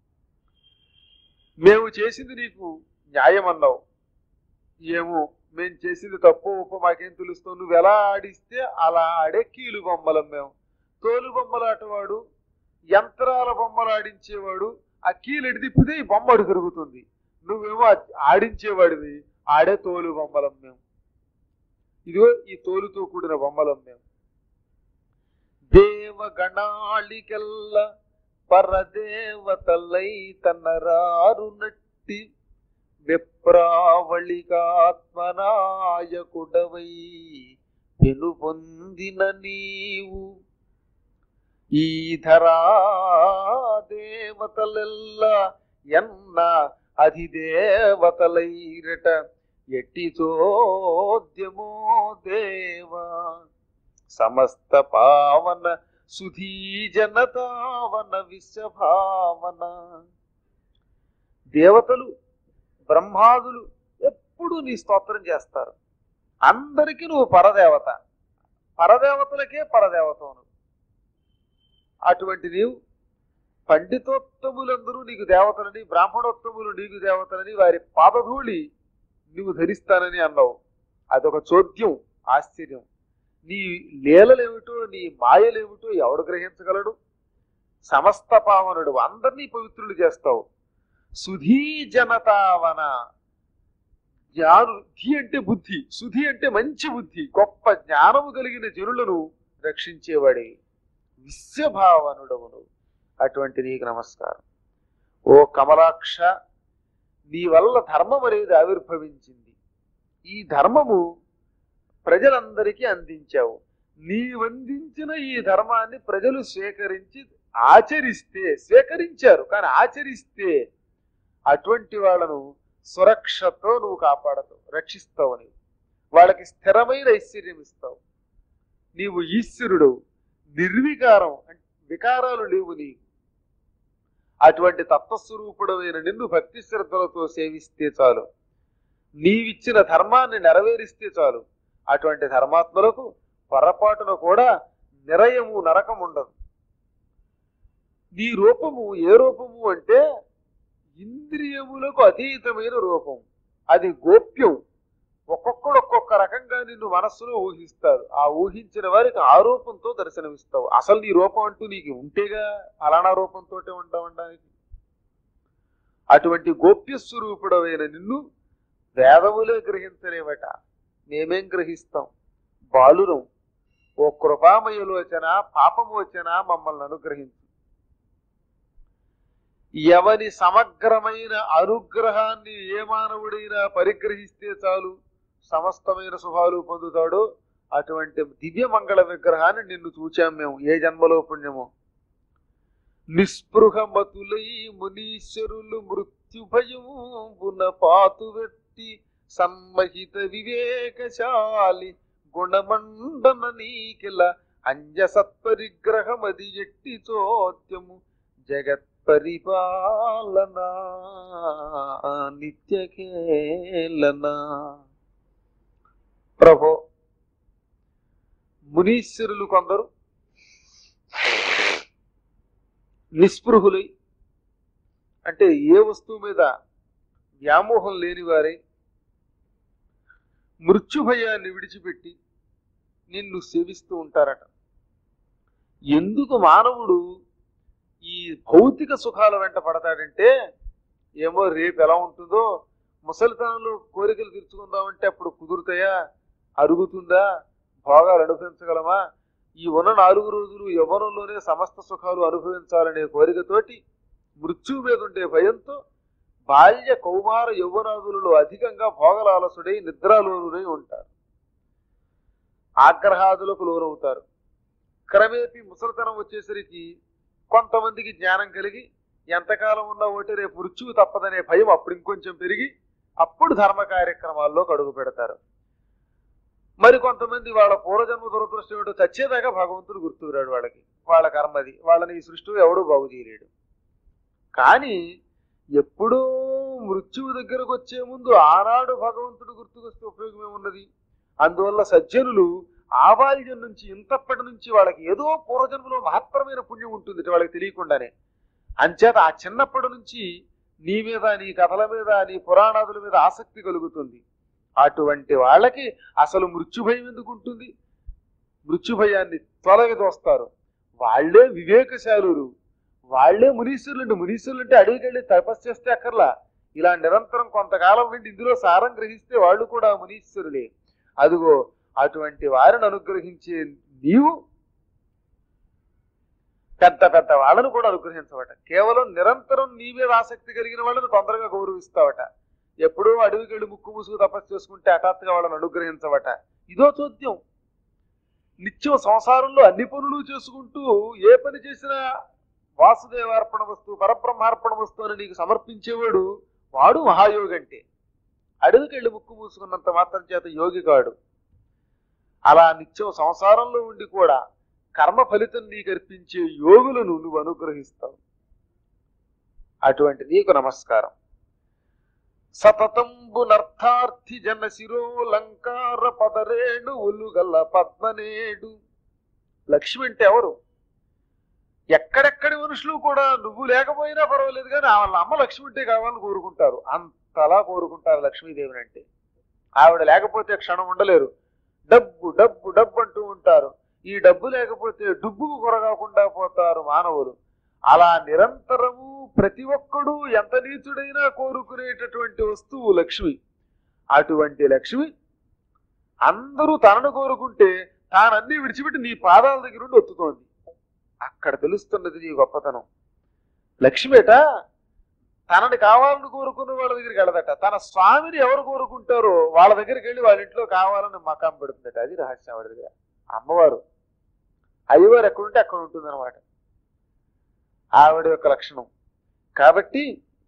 మేము చేసింది నీకు న్యాయం అన్నావు ఏమో మేము చేసింది తప్పు ఉప్పు మాకేం తెలుస్తావు నువ్వు ఎలా ఆడిస్తే అలా ఆడే కీలు బొమ్మలం మేము తోలు బొమ్మలాటవాడు యంత్రాల బొమ్మలు ఆడించేవాడు ఆ కీలు ఎడి తిప్పితే ఈ బొమ్మ అడు తిరుగుతుంది నువ్వేమో ఆ- ఆడించేవాడివి ఆడే తోలు బొమ్మలం మేము ఇదిగో ఈ తోలుతో కూడిన బొమ్మలం మేము దేవగణాళికెల్ల పరదేవతలై తన్నరారు నట్టి విప్రావళికాత్మనాయకుడవై పెను పొందిన నీవు ఈ ధరా దేవతలెల్లా ఎన్న అధిదేవతలైరట ఎట్టి చోద్యమో దేవా సమస్త పావన సుధీజనతావన విశ్వభావన దేవతలు బ్రహ్మాదులు ఎప్పుడు నీ స్తోత్రం చేస్తారు అందరికీ నువ్వు పరదేవత పరదేవతలకే పరదేవతవు నువ్వు అటువంటి నీవు పండితోత్తములందరూ నీకు దేవతలని బ్రాహ్మణోత్తములు నీకు దేవతలని వారి పాదధూళి నువ్వు ధరిస్తానని అన్నావు అదొక చోద్యం ఆశ్చర్యం నీ లీలలేమిటో నీ మాయలేమిటో ఎవడు గ్రహించగలడు సమస్త పావనుడు అందరినీ పవిత్రులు చేస్తావు సుధీ జనతావన జ్ఞాను ధీ అంటే బుద్ధి సుధి అంటే మంచి బుద్ధి గొప్ప జ్ఞానము కలిగిన జనులను రక్షించేవాడి విశ్వభావనుడవును అటువంటి నీకు నమస్కారం ఓ కమలాక్ష నీ వల్ల ధర్మం అనేది ఆవిర్భవించింది ఈ ధర్మము ప్రజలందరికీ అందించావు నీవందించిన ఈ ధర్మాన్ని ప్రజలు స్వీకరించి ఆచరిస్తే స్వీకరించారు కానీ ఆచరిస్తే అటువంటి వాళ్ళను సురక్షతో నువ్వు కాపాడతావు రక్షిస్తావు నీవు వాళ్ళకి స్థిరమైన ఐశ్వర్యం ఇస్తావు నీవు ఈశ్వరుడు నిర్వికారం అంటే వికారాలు లేవు నీకు అటువంటి తత్వస్వరూపుడమైన నిన్ను భక్తి శ్రద్ధలతో సేవిస్తే చాలు నీవిచ్చిన ధర్మాన్ని నెరవేరిస్తే చాలు అటువంటి ధర్మాత్మలకు పొరపాటున కూడా నిరయము నరకం ఉండదు నీ రూపము ఏ రూపము అంటే ఇంద్రియములకు అతీతమైన రూపం అది గోప్యం ఒక్కొక్కడు ఒక్కొక్క రకంగా నిన్ను మనస్సులో ఊహిస్తారు ఆ ఊహించిన వారికి ఆ రూపంతో దర్శనమిస్తావు అసలు నీ రూపం అంటూ నీకు ఉంటేగా అలానా రూపంతో ఉంటామనడానికి అటువంటి గోప్య స్వరూపుడమైన నిన్ను వేదములే గ్రహించలేవట మేమేం గ్రహిస్తాం బాలురం ఓ కృపామయలోచన పాపమోచన మమ్మల్ని అనుగ్రహించు ఎవని సమగ్రమైన అనుగ్రహాన్ని ఏ మానవుడైనా పరిగ్రహిస్తే చాలు సమస్తమైన శుభాలు పొందుతాడో అటువంటి దివ్య మంగళ విగ్రహాన్ని నిన్ను చూచాం మేము ఏ జన్మలో పుణ్యమో నిస్పృహమతులై మునీశ్వరులు మృత్యు భయమున పాతువెట్టి సమ్మహిత వివేకశాలి గుణమండన నీకిల అంజసత్పరిగ్రహమది ఎట్టి చోద్యము జగత్ పరిపాలన నిత్యకేలన ప్రభో మునీశ్వరులు కొందరు నిస్పృహులై అంటే ఏ వస్తువు మీద వ్యామోహం లేని వారై మృత్యుభయాన్ని విడిచిపెట్టి నిన్ను సేవిస్తూ ఉంటారట ఎందుకు మానవుడు ఈ భౌతిక సుఖాల వెంట పడతాడంటే ఏమో రేపు ఎలా ఉంటుందో ముసలితనంలో కోరికలు తీర్చుకుందామంటే అప్పుడు కుదురుతాయా అరుగుతుందా భోగాలు అనుభవించగలమా ఈ ఉన్న నాలుగు రోజులు యవ్వనంలోనే సమస్త సుఖాలు అనుభవించాలనే కోరికతోటి మృత్యువు మీద ఉండే భయంతో బాల్య కౌమార యవ్వనాదులలో అధికంగా భోగలాలసుడై నిద్రాలోనుడై ఉంటారు ఆగ్రహాదులకు లోనవుతారు క్రమేపీ ముసలితనం వచ్చేసరికి కొంతమందికి జ్ఞానం కలిగి ఎంతకాలం ఉన్నా ఒకటి రేపు మృత్యువు తప్పదనే భయం అప్పుడు ఇంకొంచెం పెరిగి అప్పుడు ధర్మ కార్యక్రమాల్లో అడుగు పెడతారు మరి కొంతమంది వాళ్ళ పూర్వజన్మ దురదృష్టం ఏంటో చచ్చేదాకా భగవంతుడు గుర్తుకురాడు వాళ్ళకి వాళ్ళ కర్మది వాళ్ళని ఈ సృష్టిలో ఎవడూ బాగు చేయలేడు కానీ ఎప్పుడూ మృత్యువు దగ్గరకు వచ్చే ముందు ఆనాడు భగవంతుడు గుర్తుకొస్తే ఉపయోగం ఏమున్నది అందువల్ల సజ్జనులు ఆబాల్యం నుంచి ఇంతప్పటి నుంచి వాళ్ళకి ఏదో పూర్వజన్మలో మహత్తరమైన పుణ్యం ఉంటుంది వాళ్ళకి తెలియకుండానే అంచేత ఆ చిన్నప్పటి నుంచి నీ మీద నీ కథల మీద నీ పురాణాదుల మీద ఆసక్తి కలుగుతుంది అటువంటి వాళ్ళకి అసలు మృత్యుభయం ఎందుకు ఉంటుంది మృత్యుభయాన్ని తొలగిదోస్తారు వాళ్ళే వివేకశాలురు వాళ్ళే మునీశ్వరులు అంటే మునీశ్వరులు అంటే అడవికి వెళ్ళి తపస్సు చేస్తే అక్కర్లా ఇలా నిరంతరం కొంతకాలం నుండి ఇందులో సారం గ్రహిస్తే వాళ్ళు కూడా మునీశ్వరులే అదిగో అటువంటి వారిని అనుగ్రహించే నీవు పెద్ద పెద్ద వాళ్ళను కూడా అనుగ్రహించవట కేవలం నిరంతరం నీ మీద ఆసక్తి కలిగిన వాళ్ళని తొందరగా గౌరవిస్తావట ఎప్పుడో అడవికి వెళ్ళి ముక్కు ముసుగు తపస్సు చేసుకుంటే హఠాత్తుగా వాళ్ళని అనుగ్రహించవట ఇదో చోద్యం నిత్యం సంసారంలో అన్ని పనులు చేసుకుంటూ ఏ పని చేసినా వాసుదేవార్పణ వస్తువు పరబ్రహ్మార్పణ వస్తువు అని నీకు సమర్పించేవాడు వాడు మహాయోగి అంటే అడవికి వెళ్ళి ముక్కు మూసుకున్నంత మాత్రం చేత యోగి కాడు అలా నిత్యం సంసారంలో ఉండి కూడా కర్మ ఫలితం నీకు అర్పించే యోగులను నువ్వు అనుగ్రహిస్తావు అటువంటి నీకు నమస్కారం సతతంబు నర్థార్థి జన శిరోలంకార పదరేడు ఉలుగల పద్మనేడు లక్ష్మి అంటే ఎవరు ఎక్కడెక్కడి మనుషులు కూడా నువ్వు లేకపోయినా పర్వాలేదు కానీ వాళ్ళ అమ్మ లక్ష్మి ఉంటే కావాలని కోరుకుంటారు అంతలా కోరుకుంటారు లక్ష్మీదేవిని అంటే ఆవిడ లేకపోతే క్షణం ఉండలేరు డబ్బు డబ్బు డబ్బు అంటూ ఉంటారు ఈ డబ్బు లేకపోతే డుబ్బుకు కొరగాకుండా పోతారు మానవులు అలా నిరంతరము ప్రతి ఒక్కడు ఎంత నీచుడైనా కోరుకునేటటువంటి వస్తువు లక్ష్మి అటువంటి లక్ష్మి అందరూ తనను కోరుకుంటే తానన్నీ విడిచిపెట్టి నీ పాదాల దగ్గర నుండి ఒత్తుతోంది అక్కడ తెలుస్తున్నది నీ గొప్పతనం లక్ష్మిట తనని కావాలని కోరుకున్న వాళ్ళ దగ్గరికి వెళ్ళదట తన స్వామిని ఎవరు కోరుకుంటారో వాళ్ళ దగ్గరికి వెళ్ళి వాళ్ళ ఇంట్లో కావాలని మకాం పెడుతుందట అది రహస్యం వాడి దగ్గర అమ్మవారు అయ్యవారు ఎక్కడుంటే అక్కడ ఉంటుంది అనమాట ఆవిడ యొక్క లక్షణం కాబట్టి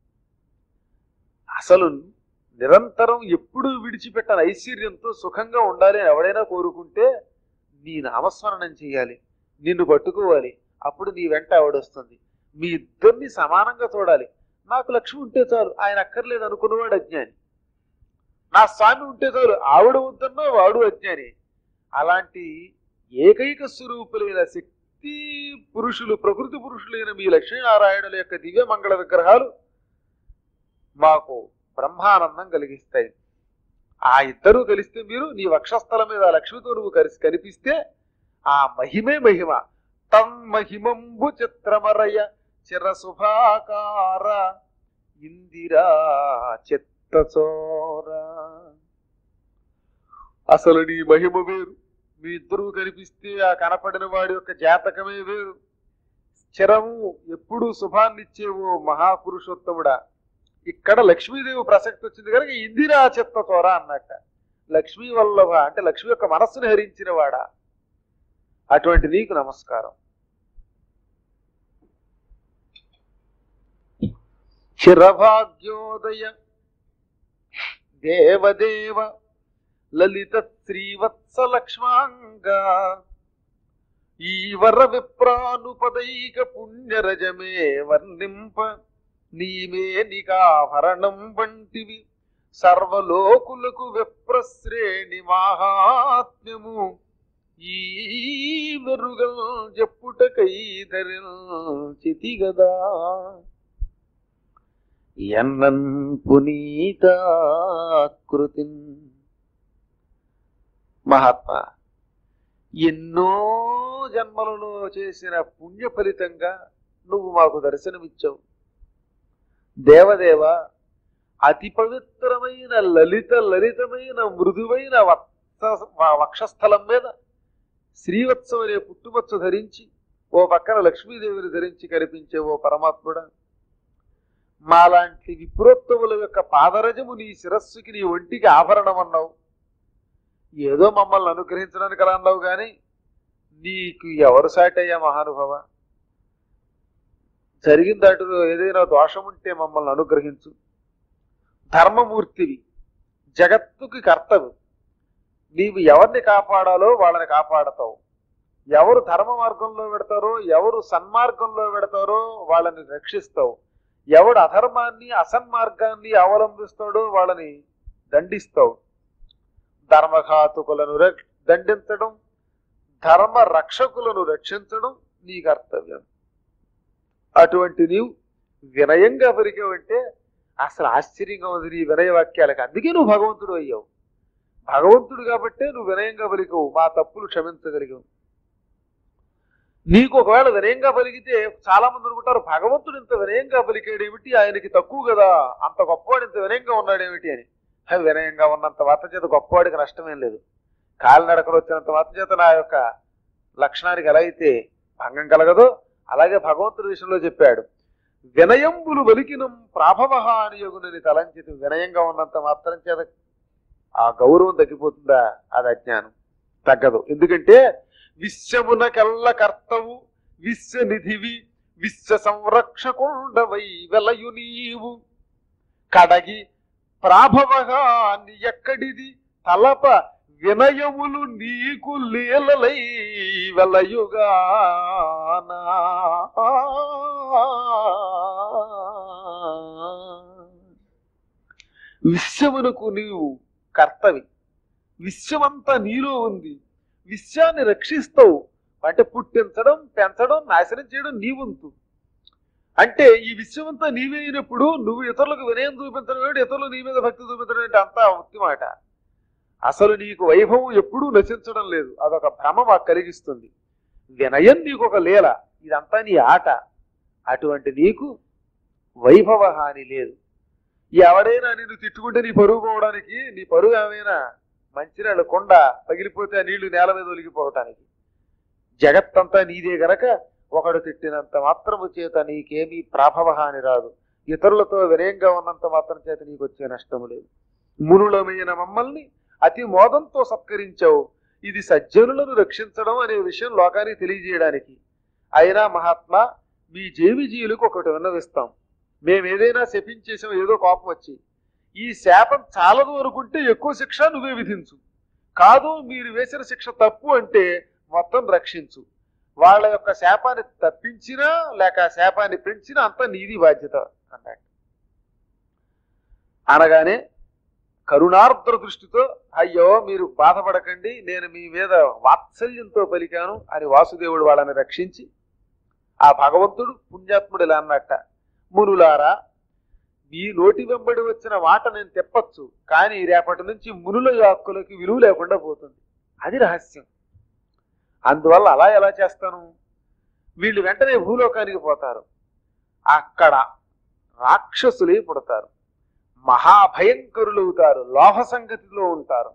అసలు నిరంతరం ఎప్పుడు విడిచిపెట్టని ఐశ్వర్యంతో సుఖంగా ఉండాలి అని ఎవడైనా కోరుకుంటే నీ నామస్మరణం చేయాలి నిన్ను పట్టుకోవాలి అప్పుడు నీ వెంట ఆవిడొస్తుంది మీ ఇద్దరిని సమానంగా చూడాలి నాకు లక్ష్మి ఉంటే చాలు ఆయన అక్కర్లేదు అనుకున్నవాడు అజ్ఞాని నా స్వామి ఉంటే చాలు ఆవిడ వద్దన్నా వాడు అజ్ఞాని అలాంటి ఏకైక స్వరూపులైన శక్తి పురుషులు ప్రకృతి పురుషులైన మీ లక్ష్మీనారాయణుల యొక్క దివ్య మంగళ విగ్రహాలు మాకు బ్రహ్మానందం కలిగిస్తాయి ఆ ఇద్దరూ కలిస్తే మీరు నీ వక్షస్థలం మీద ఆ లక్ష్మితో నువ్వు కలిసి కనిపిస్తే ఆ మహిమే మహిమ తన్మహిమంబు చిత్రమరయ చిరశుభాకార ఇందిరా చిత్తచోర అసలు నీ మహిమ వేరు మీ ఇద్దరూ కనిపిస్తే ఆ కనపడిన వాడి యొక్క జాతకమే వేరు చిరము ఎప్పుడు శుభాన్నిచ్చేవో మహాపురుషోత్తముడా ఇక్కడ లక్ష్మీదేవి ప్రసక్తి వచ్చింది కనుక ఇందిరా చిత్త చోర అన్నట్ట లక్ష్మీ వల్లభ అంటే లక్ష్మి యొక్క మనస్సును హరించిన వాడా అటువంటి నీకు నమస్కారం చిరభాగ్యోదయ దేవదేవ లలిత శ్రీవత్స లక్ష్మాంగా ఈ వర విప్రానుపదైక పుణ్యరజమే వర్ణింప నీమే నికాభరణం వంటివి సర్వలోకులకు విప్రశ్రేణి మాహాత్మ్యము ఈ వెరుగల్ చెప్పుటకై ధరించి గదా ఎన్నన్ పునీతాకృతి మహాత్మా ఎన్నో జన్మలలో చేసిన పుణ్య ఫలితంగా నువ్వు మాకు దర్శనమిచ్చావు దేవదేవ అతి పవిత్రమైన లలిత లలితమైన మృదువైన వత్స వక్షస్థలం మీద శ్రీవత్సం అనే పుట్టుమచ్చ ధరించి ఓ పక్కన లక్ష్మీదేవిని ధరించి కనిపించే ఓ పరమాత్ముడా మాలాంటి విప్రోత్తముల యొక్క పాదరజము నీ శిరస్సుకి నీ ఒంటికి ఆభరణం అన్నావు ఏదో మమ్మల్ని అనుగ్రహించడానికి అలా అన్నావు కానీ నీకు ఎవరు సాటయ్యా మహానుభవ జరిగిన దాంట్లో ఏదైనా దోషం ఉంటే మమ్మల్ని అనుగ్రహించు ధర్మమూర్తివి జగత్తుకి కర్తవు నీవు ఎవరిని కాపాడాలో వాళ్ళని కాపాడతావు ఎవరు ధర్మ మార్గంలో పెడతారో ఎవరు సన్మార్గంలో పెడతారో వాళ్ళని రక్షిస్తావు ఎవడు అధర్మాన్ని అసన్మార్గాన్ని అవలంబిస్తాడో వాళ్ళని దండిస్తావు ధర్మఘాతుకులను రక్- దండించడం ధర్మ రక్షకులను రక్షించడం నీ కర్తవ్యం అటువంటి నీవు వినయంగా పలికావంటే అసలు ఆశ్చర్యంగా ఉంది నీ వినయ వాక్యాలకు అందుకే నువ్వు భగవంతుడు అయ్యావు భగవంతుడు కాబట్టే నువ్వు వినయంగా పలికవు మా తప్పులు క్షమించగలిగావు నీకు ఒకవేళ వినయంగా పలికితే చాలా మంది అనుకుంటారు భగవంతుడు ఇంత వినయంగా పలికాడు ఏమిటి ఆయనకి తక్కువ కదా అంత గొప్పవాడు ఇంత వినయంగా ఉన్నాడు ఏమిటి అని హే, వినయంగా ఉన్నంత మాత్రం చేత గొప్పవాడికి నష్టమేం లేదు కాలినడకలు వచ్చినంత మాత్రం చేత నా యొక్క లక్షణానికి ఎలా అయితే భంగం కలగదో అలాగే భగవంతుడి విషయంలో చెప్పాడు వినయంబులు వలికినం ప్రాభవహానియగునని తలంచితి వినయంగా ఉన్నంత మాత్రం చేత ఆ గౌరవం తగ్గిపోతుందా అది అజ్ఞానం తగ్గదు ఎందుకంటే విశ్వమునకెల్ల కర్తవు విశ్వనిధివి విశ్వ సంరక్షకుండవై వెలయు నీవు కడగి ప్రాభవగాని ఎక్కడిది తలప వినయములు నీకు లీలలై వెలయుగానా విశ్వమునకు నీవు కర్తవి విశ్వమంతా నీలో ఉంది విశ్వాన్ని రక్షిస్తావు అంటే పుట్టించడం పెంచడం నాశనం చేయడం నీ వంతు అంటే ఈ విశ్వమంతా నీవే అయినప్పుడు నువ్వు ఇతరులకు వినయం చూపించడం ఏమిటి ఇతరులు నీ మీద భక్తి చూపించడం ఏంటి అంతా ఉత్తి మాట అసలు నీకు వైభవం ఎప్పుడూ నశించడం లేదు అదొక భ్రమ మాకు కలిగిస్తుంది వినయం నీకు ఒక లీల ఇదంతా నీ ఆట అటువంటి నీకు వైభవ హాని లేదు ఎవడైనా నిన్ను తిట్టుకుంటే నీ పరుగు పోవడానికి నీ పరుగు ఏమైనా మంచినీళ్ళ కొండ పగిలిపోతే ఆ నీళ్లు నేల మీద ఒలిగిపోవటానికి జగత్తంతా నీదే గనక ఒకడు తిట్టినంత మాత్రము చేత నీకేమీ ప్రాభవ హాని రాదు ఇతరులతో వినయంగా ఉన్నంత మాత్రం చేత నీకు వచ్చే నష్టము లేదు మునులమైన మమ్మల్ని అతి మోదంతో సత్కరించావు ఇది సజ్జనులను రక్షించడం అనే విషయం లోకానికి తెలియజేయడానికి అయినా మహాత్మా మీ జీవిజీవులకు ఒకటి విన్నవిస్తాం మేము ఏదైనా శపించేసాం ఏదో కోపం వచ్చి ఈ శాపం చాలదు అనుకుంటే ఎక్కువ శిక్ష నువ్వే విధించు కాదు మీరు వేసిన శిక్ష తప్పు అంటే మొత్తం రక్షించు వాళ్ళ యొక్క శాపాన్ని తప్పించినా లేక ఆ శాపాన్ని పెంచినా అంత నీది బాధ్యత అన్నాడు అనగానే కరుణార్ద్ర దృష్టితో అయ్యో మీరు బాధపడకండి నేను మీ మీద వాత్సల్యంతో పలికాను అని వాసుదేవుడు వాళ్ళని రక్షించి ఆ భగవంతుడు పుణ్యాత్ముడు ఇలా అన్నట్ట మునులారా మీ నోటి వెంబడి వచ్చిన మాట నేను తెప్పచ్చు కానీ రేపటి నుంచి మునుల హక్కులకి విలువ లేకుండా పోతుంది అది రహస్యం అందువల్ల అలా ఎలా చేస్తాను వీళ్ళు వెంటనే భూలోకానికి పోతారు అక్కడ రాక్షసులే పుడతారు మహాభయంకరులు అవుతారు లోహ సంగతిలో ఉంటారు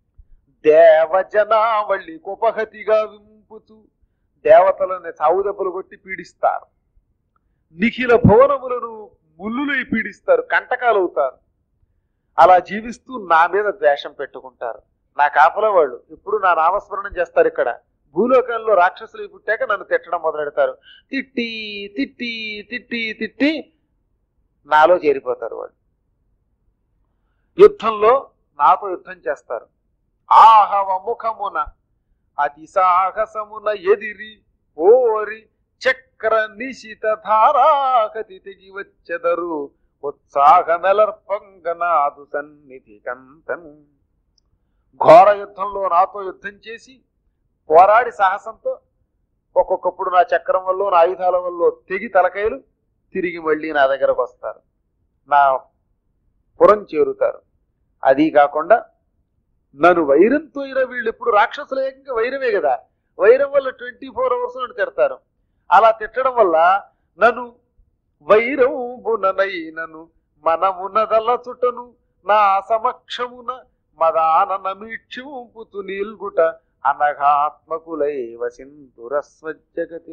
దేవజనావళి కుపహతిగా వింపుతూ దేవతలని చావు దెబ్బలు కొట్టి పీడిస్తారు నిఖిల భువనములను ముల్లులై పీడిస్తారు కంటకాలు అవుతారు అలా జీవిస్తూ నా మీద ద్వేషం పెట్టుకుంటారు నా కాపల వాళ్ళు ఇప్పుడు నా నామస్మరణం చేస్తారు ఇక్కడ భూలోకంలో రాక్షసులు పుట్టాక నన్ను తిట్టడం మొదలెడతారు తిట్టి తిట్టి తిట్టి తిట్టి నాలో చేరిపోతారు వాళ్ళు యుద్ధంలో నాతో యుద్ధం చేస్తారు ఆహవ ముఖమున అతి సాహసమున ఎదిరి ఓరి చక్ర నిశిత ధారాకతి తెగి వచ్చెదరు ఉత్సాహ నెలర్పంగనాదు సన్నిధి కంతన్ ఘోర యుద్ధంలో నాతో యుద్ధం చేసి పోరాడి సాహసంతో ఒక్కొక్కప్పుడు నా చక్రం వల్ల నా ఆయుధాల వల్ల తెగి తలకాయలు తిరిగి మళ్ళీ నా దగ్గరకు వస్తారు నా పురం చేరుతారు అది కాకుండా నన్ను వైరంతో అయినా వీళ్ళు ఎప్పుడు రాక్షసులు ఏకంగా వైరమే కదా వైరం వల్ల ట్వంటీ ఫోర్ అవర్స్ నన్ను తిడతారు అలా తిట్టడం వల్ల నన్ను వైరవుననైనను మనమునదల చుట్టను నా సమక్షమున మదాన నమీక్షింపుతు నీల్గుట అనఘాత్మకులై వసింతురస్వజగతి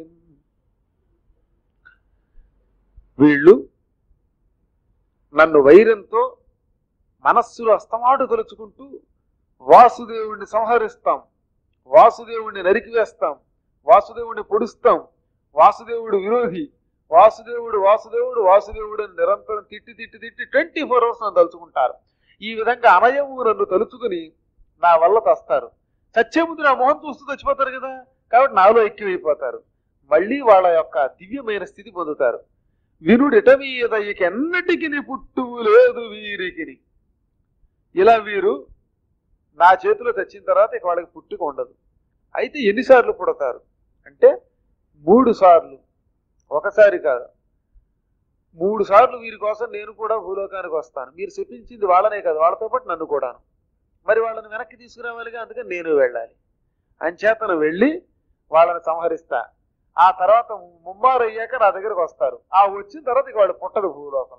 వీళ్ళు నన్ను వైరంతో మనస్సులో అస్తమాటు తలుచుకుంటూ వాసుదేవుణ్ణి సంహరిస్తాం వాసుదేవుణ్ణి నరికివేస్తాం వాసుదేవుణ్ణి పొడుస్తాం వాసుదేవుడు విరోధి వాసుదేవుడు వాసుదేవుడు వాసుదేవుడు అని నిరంతరం తిట్టి తిట్టి తిట్టి ట్వంటీ ఫోర్ అవర్స్ నన్ను తలుచుకుంటారు ఈ విధంగా అనయము నన్ను తలుచుకుని నా వల్ల తస్తారు చచ్చే ముందు నా మొహం చూస్తూ చచ్చిపోతారు కదా కాబట్టి నాలో ఎక్కువైపోతారు మళ్ళీ వాళ్ళ యొక్క దివ్యమైన స్థితి పొందుతారు వినుడిట మీద ఇక ఎన్నటికి పుట్టువు లేదు వీరికి ఇలా వీరు నా చేతిలో తెచ్చిన తర్వాత ఇక వాళ్ళకి పుట్టుక ఉండదు అయితే ఎన్నిసార్లు పుడతారు అంటే మూడు సార్లు ఒకసారి కాదు మూడు సార్లు వీరి కోసం నేను కూడా భూలోకానికి వస్తాను మీరు చెప్పించింది వాళ్ళనే కాదు వాళ్ళతో పాటు నన్ను కూడాను మరి వాళ్ళని వెనక్కి తీసుకురావాలిగా అందుకని నేను వెళ్ళాలి అంచేతను వెళ్ళి వాళ్ళని సంహరిస్తా ఆ తర్వాత ముమ్మారు అయ్యాక నా దగ్గరకు వస్తారు ఆ వచ్చిన తర్వాత ఇక వాళ్ళు పుట్టదు భూలోకంలో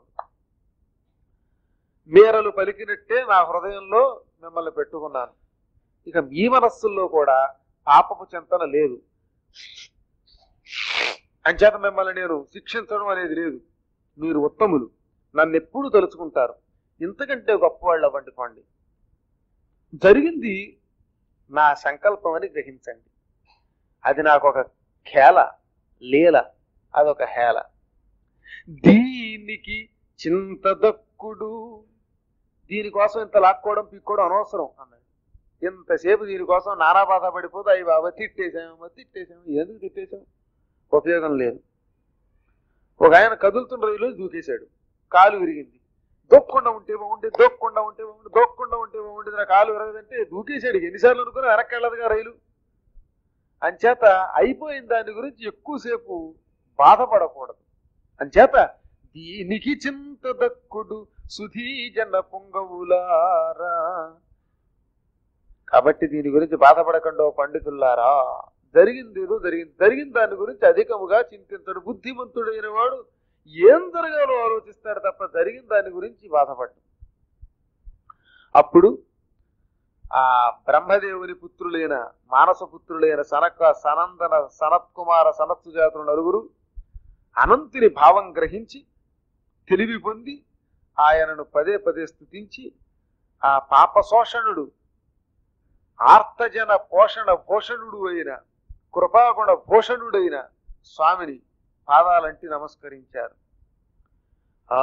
మీరలు పలికినట్టే నా హృదయంలో మిమ్మల్ని పెట్టుకున్నాను ఇక మీ మనస్సుల్లో కూడా పాపపు చింతన లేదు అంచేత మిమ్మల్ని నేను శిక్షించడం అనేది లేదు మీరు ఉత్తములు నన్ను ఎప్పుడు తలుచుకుంటారు ఇంతకంటే గొప్పవాళ్ళు అవ్వండి పండి జరిగింది నా సంకల్పం అని గ్రహించండి అది నాకు ఒక ఖేల లీల అదొక హేళ దీనికి చింత దక్కుడు దీనికోసం ఇంత లాక్కోవడం పిక్కోవడం అనవసరం అన్నాడు ఇంతసేపు దీనికోసం నానా బాధ పడిపోతే అయ్యి బాబా తిట్టేసాము తిట్టేసాము ఎందుకు తిట్టేసాము ఉపయోగం లేదు ఒక ఆయన కదులుతున్న రైలు దూకేశాడు కాలు విరిగింది దొక్కకుండా ఉంటే బాగుంటే దొక్కకుండా ఉంటే బాగుంటే దొక్కకుండా ఉంటే బాగుంటుంది నా కాలు విరగదంటే దూకేశాడు ఎన్నిసార్లు అనుకుని వెనక్కి వెళ్ళదుగా రైలు అంచేత అయిపోయిన దాని గురించి ఎక్కువసేపు బాధపడకూడదు అంచేత దీనికి చింత దక్కుడు సుధీజన పొంగవులారా కాబట్టి దీని గురించి బాధపడకుండా ఓ పండితుల్లారా జరిగింది ఏదో జరిగింది జరిగిన దాని గురించి అధికముగా చింతించడు బుద్ధిమంతుడైన వాడు ఏం జరగాలో ఆలోచిస్తాడు తప్ప జరిగిన దాని గురించి బాధపడ్డు అప్పుడు ఆ బ్రహ్మదేవుని పుత్రులైన మానస పుత్రులైన సనక సనందన సనత్కుమార సనత్సు జాతులు నలుగురు అనంతుని భావం గ్రహించి తెలివి పొంది ఆయనను పదే పదే స్థుతించి ఆ పాప శోషణుడు ఆర్తజన పోషణ భూషణుడు అయిన కృపాగుణ భూషణుడైన స్వామిని పాదాలంటి నమస్కరించారు ఆ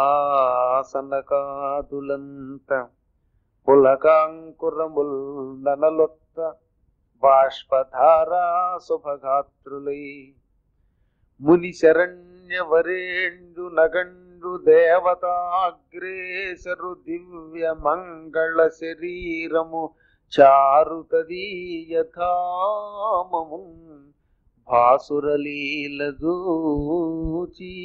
సన్నకాదులంత పులకాంకురముల్ ననలొత్త బాష్పధారా శుభగాత్రులై ముని శరణ్య వరేండు నగండు దేవతాగ్రేసరు దివ్య మంగళ శరీరము చారుతదీయథామము భాసురలీలదూచి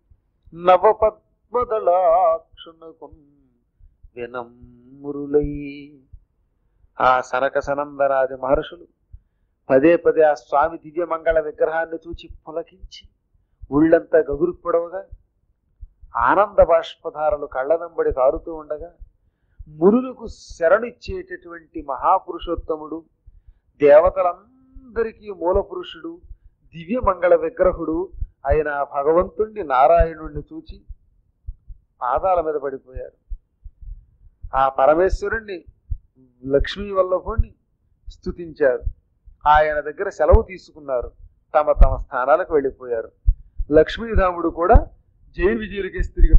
నవపద్మదళాక్షునకు వినమ్రులై ఆ సనక సనందనాది మహర్షులు పదే పదే ఆ స్వామి దివ్య మంగళ విగ్రహాన్ని చూచి పులకించి ఉళ్ళంతా గగురు పొడవగా ఆనంద బాష్పధారలు కళ్ళనంబడి కారుతూ ఉండగా మునులకు శరణిచ్చేటటువంటి మహాపురుషోత్తముడు దేవతలందరికీ మూల పురుషుడు దివ్య మంగళ విగ్రహుడు అయిన ఆ భగవంతుణ్ణి నారాయణుణ్ణి చూచి పాదాల మీద పడిపోయారు ఆ పరమేశ్వరుణ్ణి లక్ష్మీ వల్లభుణ్ణి స్తుతించారు ఆయన దగ్గర సెలవు తీసుకున్నారు తమ తమ స్థానాలకు వెళ్ళిపోయారు లక్ష్మీధాముడు కూడా జై విజయులకేసి తిరిగి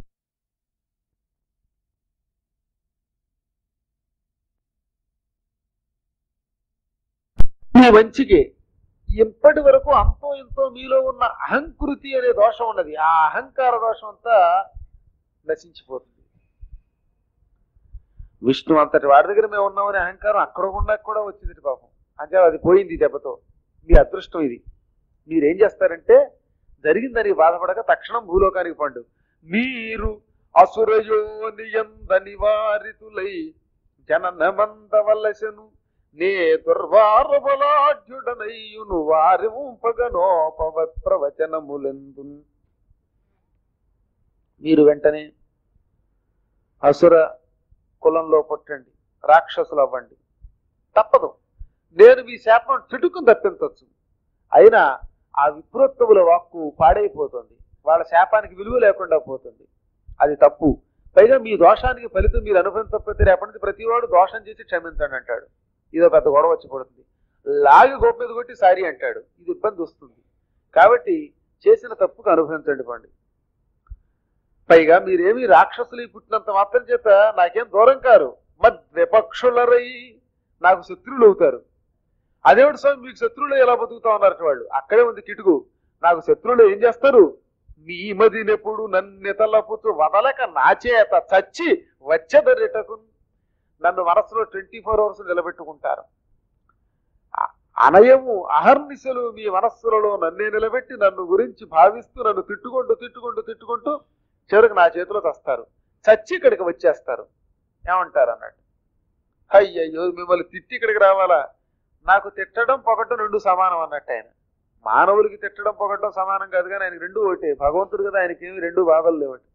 ఈ మంచికి ఇప్పటి వరకు అంతో ఇంతో మీలో ఉన్న అహంకృతి అనే దోషం ఉన్నది ఆ అహంకార దోషం అంతా నశించిపోతుంది విష్ణు అంతటి వాడి దగ్గర మేము ఉన్నామనే అహంకారం అక్కడ గుండా కూడా వచ్చింది పాపం అంటే అది పోయింది ఈ దెబ్బతో మీ అదృష్టం ఇది మీరేం చేస్తారంటే జరిగిందని బాధపడక తక్షణం భూలోకానికి పండు మీరు అసురయోనియంద నివారితులై జననమందవలసను నే దుర్వార బలాఢ్యుడనయ్యును వారి ఉంపగనోపవత్ ప్రవచనములెందు మీరు వెంటనే అసుర కులంలో పుట్టండి రాక్షసులు అవ్వండి తప్పదు నేను మీ శాపం చిటుకుని తప్పించవచ్చు అయినా ఆ విప్రోత్తముల వాక్కు పాడైపోతుంది వాళ్ళ శాపానికి విలువ లేకుండా పోతుంది అది తప్పు పైగా మీ దోషానికి ఫలితం మీరు అనుభవించకపోతే రేపటి నుంచి ప్రతివాడు దోషం చేసి క్షమించండి అంటాడు ఇదో పెద్ద గొడవ వచ్చి పడుతుంది లాగి గోప మీద కొట్టి సారీ అంటాడు ఇది ఇబ్బంది వస్తుంది కాబట్టి చేసిన తప్పుకు అనుభవించండి పండి పైగా మీరేమి రాక్షసులు పుట్టినంత మాత్రం చేత నాకేం దూరం కారు మద్ విపక్షులరై నాకు శత్రువులు అవుతారు అదేవిడు స్వామి మీకు శత్రువులు ఎలా బతుకుతా ఉన్నారు వాళ్ళు అక్కడే ఉంది కిటుకు నాకు శత్రువులు ఏం చేస్తారు మీ మదినెప్పుడు నన్నెతలపుతూ వదలక నా చేత చచ్చి వచ్చెదరిటకు నన్ను మనసులో ట్వంటీ ఫోర్ అవర్స్ నిలబెట్టుకుంటారు అ- అనయము అహర్నిశలు మీ మనస్సులలో నన్నే నిలబెట్టి నన్ను గురించి భావిస్తూ నన్ను తిట్టుకుంటూ తిట్టుకుంటూ తిట్టుకుంటూ చివరికి నా చేతిలో చస్తారు చచ్చి ఇక్కడికి వచ్చేస్తారు ఏమంటారు అన్నట్టు అయ్యయ్యో మిమ్మల్ని తిట్టి ఇక్కడికి రావాలా నాకు తిట్టడం పొగటం రెండు సమానం అన్నట్టు ఆయన మానవులకి తిట్టడం పొగట్టడం సమానం కాదు కానీ ఆయనకి రెండు ఒకటే భగవంతుడు కదా ఆయనకి ఏమి రెండు బాధలు లేవటి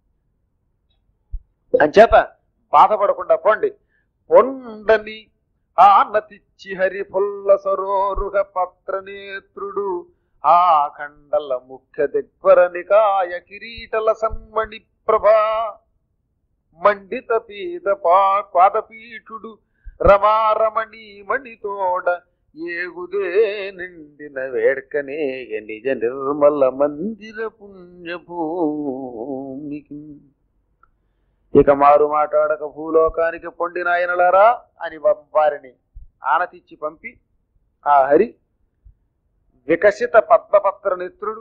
అంచేత బాధపడకుండా పోండి పొండని ఆనతిచ్చి హరి పుల్ల సరోరుహ పత్ర నేత్రుడు ఆ ఖండల ముఖ్య దిగ్వర నికాయ కిరీటల సన్మణి ప్రభా మండిత పీద పా పాదపీఠుడు రమారమణి మణితోడ ఏగుదే నిండిన వేడ్కనే నిజ నిర్మల మందిర పుణ్యభూమికి ఇక మారు మాట్లాడక భూలోకానికి పొండిన ఆయనలారా అని వారిని ఆనతిచ్చి పంపి ఆ హరి వికసిత పద్మపత్ర నేత్రుడు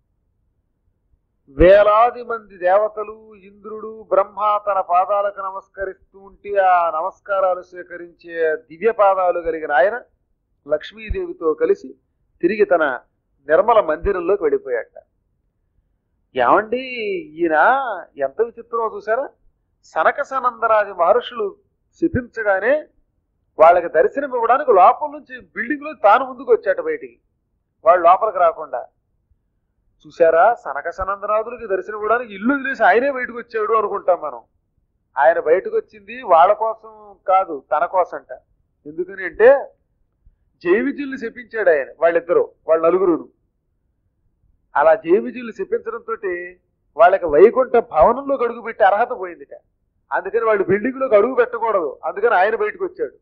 వేలాది మంది దేవతలు ఇంద్రుడు బ్రహ్మ తన పాదాలకు నమస్కరిస్తూ ఉంటే ఆ నమస్కారాలు స్వీకరించే దివ్య పాదాలు కలిగిన ఆయన లక్ష్మీదేవితో కలిసి తిరిగి తన నిర్మల మందిరంలోకి వెళ్ళిపోయాట ఏమండి ఈయన ఎంత విచిత్రమో చూసారా సనక సనందరాజు మహర్షులు శిపించగానే వాళ్ళకి దర్శనం ఇవ్వడానికి లోపల నుంచి బిల్డింగ్ లో తాను ముందుకు వచ్చాట బయటికి వాళ్ళు లోపలికి రాకుండా చూసారా సనక సనందనాథులకి దర్శనం ఇవ్వడానికి ఇల్లు వదిలేసి ఆయనే బయటకు వచ్చాడు అనుకుంటాం మనం ఆయన బయటకు వచ్చింది వాళ్ళ కోసం కాదు తన కోసంట ఎందుకని అంటే జైవిజుల్ని శపించాడు ఆయన వాళ్ళిద్దరూ వాళ్ళ నలుగురు అలా జైవిజుల్ని శపించడంతో వాళ్ళకి వైకుంఠ భవనంలోకి అడుగు పెట్టే అర్హత పోయిందిట అందుకని వాళ్ళు బిల్డింగ్ లోకి అడుగు పెట్టకూడదు అందుకని ఆయన బయటకు వచ్చాడు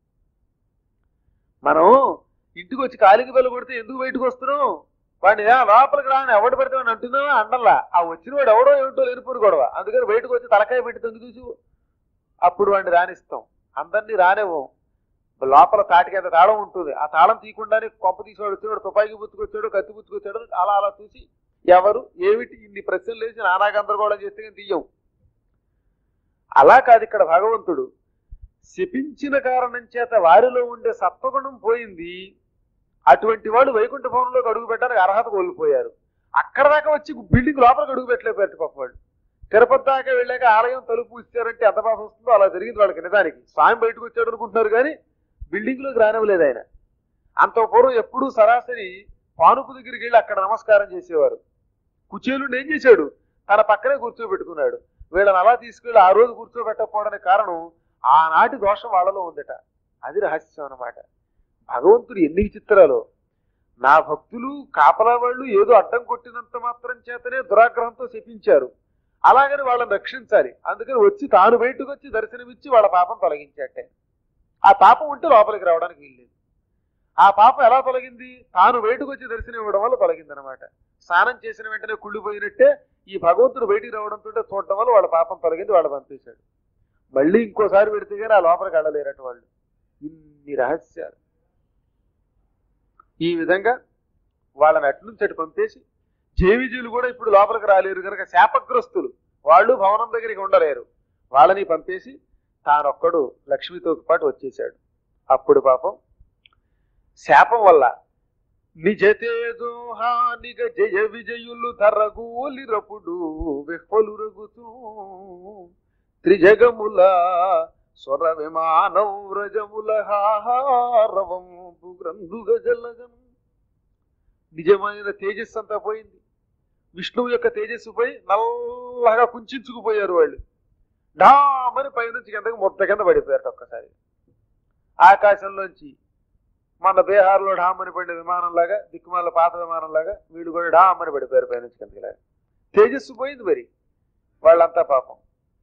మనం ఇంటికి వచ్చి కాలికి బెల్ల కొడితే ఎందుకు బయటకు వస్తున్నాం వాడిని "ఏ, లోపలికి రాని ఎవడు పెడితే వాడిని అంటున్నావా అండల్లా ఆ వచ్చిన వాడు ఎవడో ఏమిటో లేనిపోరు గొడవ అందుకని బయటకు వచ్చి తలకాయ పెట్టి తొంగి చూసి అప్పుడు వాడిని రానిస్తాం అందరినీ రానివ్వం లోపల తాటికి ఎంత తాళం ఉంటుంది ఆ తాళం తీయకుండానే కొంప తీసేవాడు వచ్చాడు తుపాకీ పుచ్చుకొచ్చాడు కత్తి పుచ్చుకొచ్చాడు అలా అలా చూసి ఎవరు ఏమిటి ఇన్ని ప్రశ్నలు వేసి నానా గందరగోళం చేస్తే కానీ తీయం అలా కాదు ఇక్కడ భగవంతుడు శపించిన కారణం చేత వారిలో ఉండే సత్వగుణం పోయింది అటువంటి వాళ్ళు వైకుంఠ భవనంలోకి అడుగు పెట్టడానికి అర్హత కోల్పోయారు అక్కడ దాకా వచ్చి బిల్డింగ్ లోపలికి అడుగు పెట్టలేపారు పాప వాళ్ళు తిరుపతి దాకా వెళ్ళాక ఆలయం తలుపు ఇచ్చారంటే ఎంత బాధ వస్తుందో అలా జరిగింది వాళ్ళకి నిజానికి స్వామి బయటకు వచ్చాడు అనుకుంటున్నారు కానీ బిల్డింగ్ లోకి రానివ్వలేదు ఆయన అంత పూర్వం ఎప్పుడూ సరాసరి పానుపు దగ్గరికి వెళ్ళి అక్కడ నమస్కారం చేసేవారు కుచేలుడు ఏం చేశాడు తన పక్కనే కూర్చోబెట్టుకున్నాడు వీళ్ళని అలా తీసుకెళ్ళి ఆ రోజు కూర్చోబెట్టకపోవడానికి కారణం ఆనాటి దోషం వాళ్ళలో ఉందట అది రహస్యం అన్నమాట భగవంతుడు ఎన్ని విచిత్రాలు నా భక్తులు కాపలా వాళ్ళు ఏదో అడ్డం కొట్టినంత మాత్రం చేతనే దురాగ్రహంతో శపించారు అలాగని వాళ్ళని రక్షించాలి అందుకని వచ్చి తాను బయటకు వచ్చి దర్శనమిచ్చి వాళ్ళ పాపం తొలగించేటే ఆ పాపం ఉంటే లోపలికి రావడానికి వీల్లేదు ఆ పాపం ఎలా తొలగింది తాను బయటకు వచ్చి దర్శనం ఇవ్వడం వల్ల తొలగింది అనమాట స్నానం చేసిన వెంటనే కుళ్ళిపోయినట్టే ఈ భగవంతుడు బయటికి రావడంతో చూడటం వల్ల వాళ్ళ పాపం తొలగింది వాళ్ళు పంపేశాడు మళ్ళీ ఇంకోసారి పెడితే కానీ ఆ లోపలికి వెళ్ళలేరట వాళ్ళు ఇన్ని రహస్యాలు ఈ విధంగా వాళ్ళని అటు నుంచి అటు పంపేసి జేవిజీలు కూడా ఇప్పుడు లోపలికి రాలేరు కనుక శాపగ్రస్తులు వాళ్ళు భవనం దగ్గరికి ఉండలేరు వాళ్ళని పంపేసి తానొక్కడు లక్ష్మితో పాటు వచ్చేసాడు అప్పుడు పాపం శాపం వల్ల నిజతేజోహానిగ జయ విజయులు ధరగూలిరపుడు విహ్వలురగుతూ త్రిజగముల స్వర విమానం వ్రజముల హారవంపు గ్రంథుగ జలగం నిజమైన తేజస్సు అంతా పోయింది విష్ణువు యొక్క తేజస్సు పోయి నల్లగా కుంచుకుపోయారు వాళ్ళు డామని పైనుంచి కిందకి మొత్త కింద పడిపోయారు ఒక్కసారి ఆకాశంలోంచి మన బీహార్లో డామని పడిన విమానంలాగా దిక్కుమాల పాత విమానంలాగా వీళ్ళు కూడా డామని పడిపోయారు పైనుంచి కిందకి లాగా తేజస్సు పోయింది మరి వాళ్ళంతా పాపం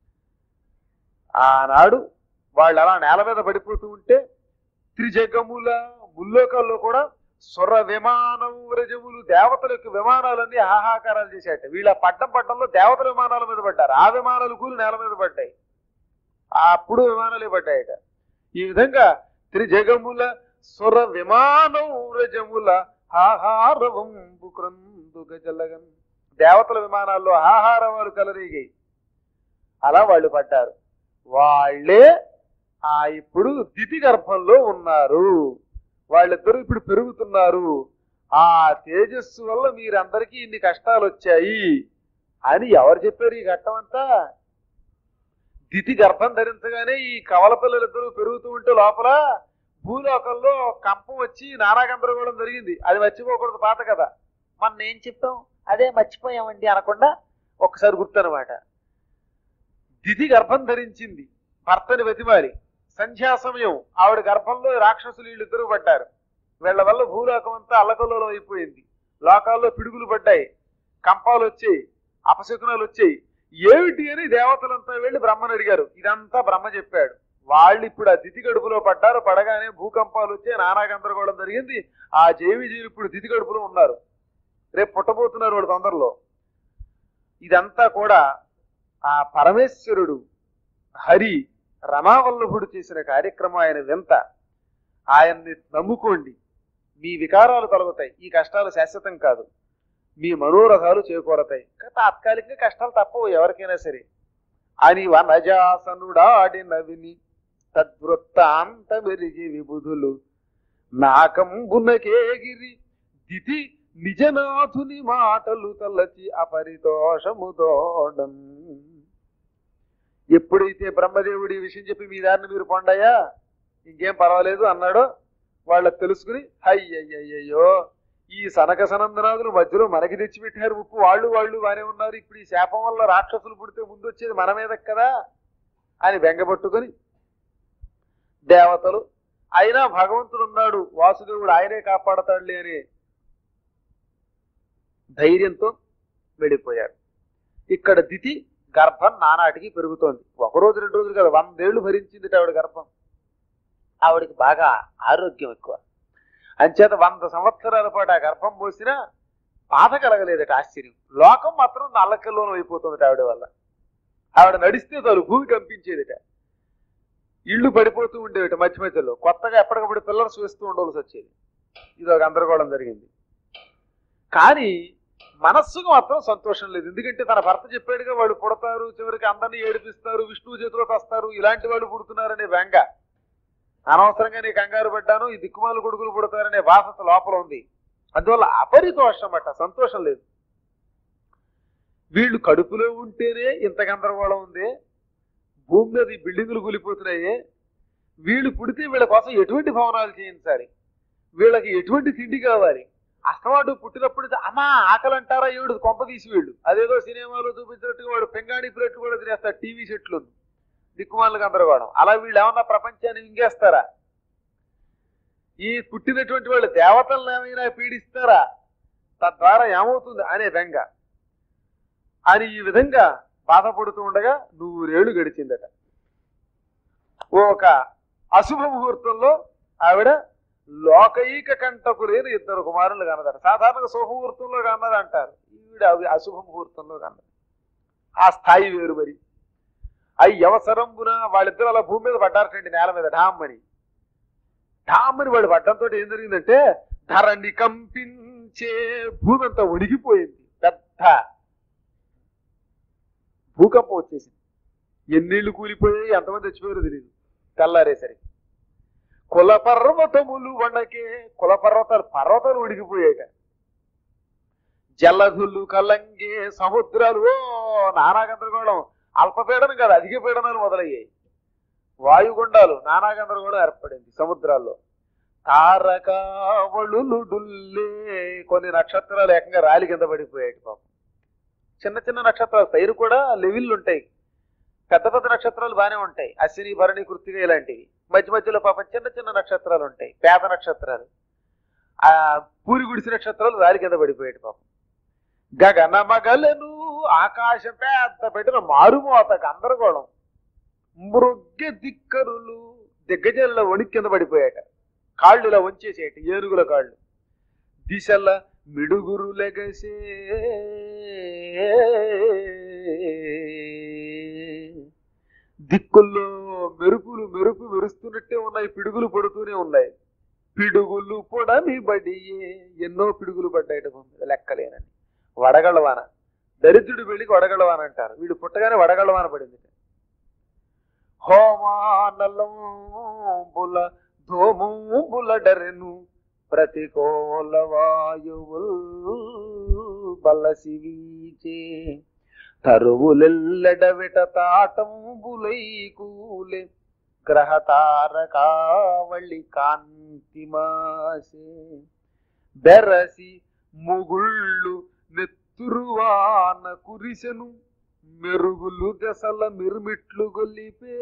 ఆనాడు వాళ్ళు అలా నేల మీద పడిపోతూ ఉంటే త్రిజగముల ముల్లోకాల్లో కూడా స్వర విమానం వ్రజములు దేవతల యొక్క విమానాలన్నీ హాహాకారాలు చేశాట వీళ్ళ పడ్డం పడ్డంలో దేవతల విమానాల మీద పడ్డారు ఆ విమానాలు కూలి నేల మీద పడ్డాయి అప్పుడు విమానాలే పడ్డాయట ఈ విధంగా త్రిజగముల స్వర విమానం వ్రజముల హాహారవంబు క్రందు గజలగన్ దేవతల విమానాల్లో హాహారవాలు కలరీగాయి అలా వాళ్ళు పడ్డారు వాళ్ళే ఆ ఇప్పుడు దితి గర్భంలో ఉన్నారు వాళ్ళిద్దరూ ఇప్పుడు పెరుగుతున్నారు ఆ తేజస్సు వల్ల మీరందరికీ ఇన్ని కష్టాలు వచ్చాయి అని ఎవరు చెప్పారు ఈ ఘట్టం అంతా దితి గర్భం ధరించగానే ఈ కవల పిల్లలిద్దరూ పెరుగుతూ ఉంటే లోపల భూలోకంలో కంపం వచ్చి నానా గందరగోళం జరిగింది అది మర్చిపోకూడదు పాత కదా మన ఏం చెప్తాం అదే మర్చిపోయామండి అనకుండా ఒక్కసారి గుర్తనమాట దిది గర్భం ధరించింది భర్తని బతిమాలి సంధ్యా సమయం ఆవిడ గర్భంలో రాక్షసులు వీళ్ళిద్దరూ పడ్డారు వీళ్ళ వల్ల భూలోకం అంతా అల్లకల్లోలం అయిపోయింది లోకాల్లో పిడుగులు పడ్డాయి కంపాలు వచ్చాయి అపశకునాలు వచ్చాయి ఏమిటి అని దేవతలంతా వెళ్ళి బ్రహ్మను అడిగారు ఇదంతా బ్రహ్మ చెప్పాడు వాళ్ళు ఇప్పుడు ఆ దితి గడుపులో పడ్డారు పడగానే భూకంపాలు వచ్చాయి నానా గందరగోళం జరిగింది ఆ జేవిజీలు ఇప్పుడు దితి గడుపులో ఉన్నారు రేపు పుట్టబోతున్నారు వాళ్ళు తొందరలో ఇదంతా కూడా ఆ పరమేశ్వరుడు హరి రమావల్లభుడు చేసిన కార్యక్రమం ఆయన వింత ఆయన్ని నమ్ముకోండి మీ వికారాలు తొలగుతాయి ఈ కష్టాలు శాశ్వతం కాదు మీ మనోరథాలు చేకూరతాయి కా- తాత్కాలికంగా కష్టాలు తప్పవు ఎవరికైనా సరే అని వనజాసనుడాడిన విని తద్వృత్తాంత మెరిగి విబుధులు నాకంబునకేగిరి దితి నిజనాథుని మాటలు తలచి అపరితోషము దోడం ఎప్పుడైతే బ్రహ్మదేవుడి ఈ విషయం చెప్పి మీ దారిని మీరు పొండయా ఇంకేం పర్వాలేదు అన్నాడో వాళ్ళకి తెలుసుకుని అయ్యయ్యయ్యో ఈ సనక సనందనాథులు మధ్యలో మనకి తెచ్చిపెట్టారు ఉప్పు వాళ్ళు వాళ్ళు బానే ఉన్నారు ఇప్పుడు ఈ శాపం వల్ల రాక్షసులు పుడితే ముందు వచ్చేది మన మీద కదా అని బెంగపట్టుకొని దేవతలు అయినా భగవంతుడు ఉన్నాడు వాసుదేవుడు ఆయనే కాపాడతాడులే అని ధైర్యంతో వెళ్ళిపోయారు ఇక్కడ దితి గర్భం నానాటికి పెరుగుతోంది ఒక రోజు రెండు రోజులు కదా వందేళ్లు భరించింది ఆవిడ గర్భం ఆవిడకి బాగా ఆరోగ్యం ఎక్కువ అంచేత వంద సంవత్సరాల పాటు ఆ గర్భం పోసినా బాధ కలగలేదట ఆశ్చర్యం లోకం మాత్రం నల్లకల్లోనం అయిపోతుంది ఆవిడ వల్ల ఆవిడ నడిస్తే చాలు భూమి కంపించేదిట ఇళ్ళు పడిపోతూ ఉండేవిట మధ్య మధ్యలో కొత్తగా ఎప్పటికప్పుడు పిల్లర్స్ వేస్తూ ఉండవలసి వచ్చేది ఇది ఒక గందరగోళం జరిగింది కానీ మనస్సుకు మాత్రం సంతోషం లేదు ఎందుకంటే తన భర్త చెప్పాడుగా వాళ్ళు పుడతారు చివరికి అందరినీ ఏడిపిస్తారు విష్ణువు చేతిలో వస్తారు ఇలాంటి వాళ్ళు పుడుతున్నారనే వ్యంగ అనవసరంగా నీ కంగారు పడ్డాను ఈ దిక్కుమాల కొడుకులు పుడతారనే బాధ లోపల ఉంది అందువల్ల అపరితోషం అట సంతోషం లేదు వీళ్ళు కడుపులో ఉంటేనే ఇంత గందరగోళం ఉంది భూమి మీద ఈ బిల్డింగులు కూలిపోతున్నాయి వీళ్ళు పుడితే వీళ్ళ కోసం ఎటువంటి భవనాలు చేయించాలి వీళ్ళకి ఎటువంటి తిండి కావాలి అస్తమాటు పుట్టినప్పుడు అమ్మా ఆకలి అంటారా ఏడు కొంప తీసి వీళ్ళు అదేదో సినిమాలో చూపించినట్టుగా వాడు పెంగాణి ప్లేట్ కూడా తినేస్తారు టీవీ సెట్లు దిక్కుమాలకు గందరగోళం అలా వీళ్ళు ఏమన్నా ప్రపంచాన్ని వింగేస్తారా ఈ పుట్టినటువంటి వాళ్ళు దేవతలను ఏమైనా పీడిస్తారా తద్వారా ఏమవుతుంది అనే బెంగ అని ఈ విధంగా బాధపడుతూ ఉండగా నూరేళ్లు గడిచిందట ఒక అశుభ ముహూర్తంలో ఆవిడ లోకైక కంటకు లేని ఇద్దరు కుమారులు కన్నదట సాధారణంగా శుభముహూర్తంలో కన్నది అంటారు ఈవిడ అవి అశుభ ముహూర్తంలో కన్నది ఆ స్థాయి వేరు మరి అవి అవసరంబున వాళ్ళిద్దరు అలా భూమి మీద పడ్డారటండి నేల మీద ఢామ్మని ఢామ్మని వాడు పడ్డంతో ఏం జరిగిందంటే ధరణి కంపించే భూమి అంతా ఉడిగిపోయింది పెద్ద భూకంపం వచ్చేసింది ఎన్నిళ్ళు కూలిపోయాయి ఎంతమంది చచ్చిపోయారో తెలియదు తెల్లారేసరికి కుల పర్వతములు వణకే కుల పర్వతాలు పర్వతాలు ఉడికిపోయాట జలధులు కలంగే సముద్రాలు ఓ నానా గందరగోళం అల్పపీడనం కాదు అధిక పీడనాలు మొదలయ్యాయి వాయుగుండాలు నానా గందరగోళం ఏర్పడింది సముద్రాల్లో తారకావళులుడుల్లే కొన్ని నక్షత్రాలు ఏకంగా రాలి కింద పడిపోయాయి పాపం చిన్న చిన్న నక్షత్రాలు పైరు కూడా లెవిల్లు ఉంటాయి పెద్ద పెద్ద నక్షత్రాలు బాగానే ఉంటాయి అశ్విని భరణి కృతిక ఇలాంటివి మధ్య మధ్యలో పాపం చిన్న చిన్న నక్షత్రాలు ఉంటాయి పేద నక్షత్రాలు ఆ పూరి గుడిసి నక్షత్రాలు దారి కింద పడిపోయాడు పాపం గగన మగలను ఆకాశం పెద్ద పెట్టిన మారుమోత గందరగోళం మృగ్గె దిక్కరులు దిగ్గజల్లో వణికి కింద పడిపోయాట కాళ్ళు ఇలా వంచేసేట ఏనుగుల కాళ్ళు దిశల మిడుగురు లెగసే దిక్కుల్లో మెరుపులు మెరుపు మెరుస్తున్నట్టే ఉన్నాయి పిడుగులు పడుతూనే ఉన్నాయి పిడుగులు పొడమి బడి ఎన్నో పిడుగులు పడ్డాయి భూమి మీద లెక్కలేనని వడగళ్ళవాన దరిద్రుడు వెళ్ళికి వడగళ్ళవాన అంటారు వీడు పుట్టగానే వడగళ్ళవాన పడింది హోమానలంబుల ధోముంబుల డరెను ప్రతికూల వాయువుల్ బలసి వీచే తరువులెల్లెడవిట తాటంబులై కూలే గ్రహతారకావళి కాంతిమాసే బెరసి ముగుళ్ళు నెత్తురువాన కురిసెను మెరుగులు దశల మిరుమిట్లు గొల్లిపే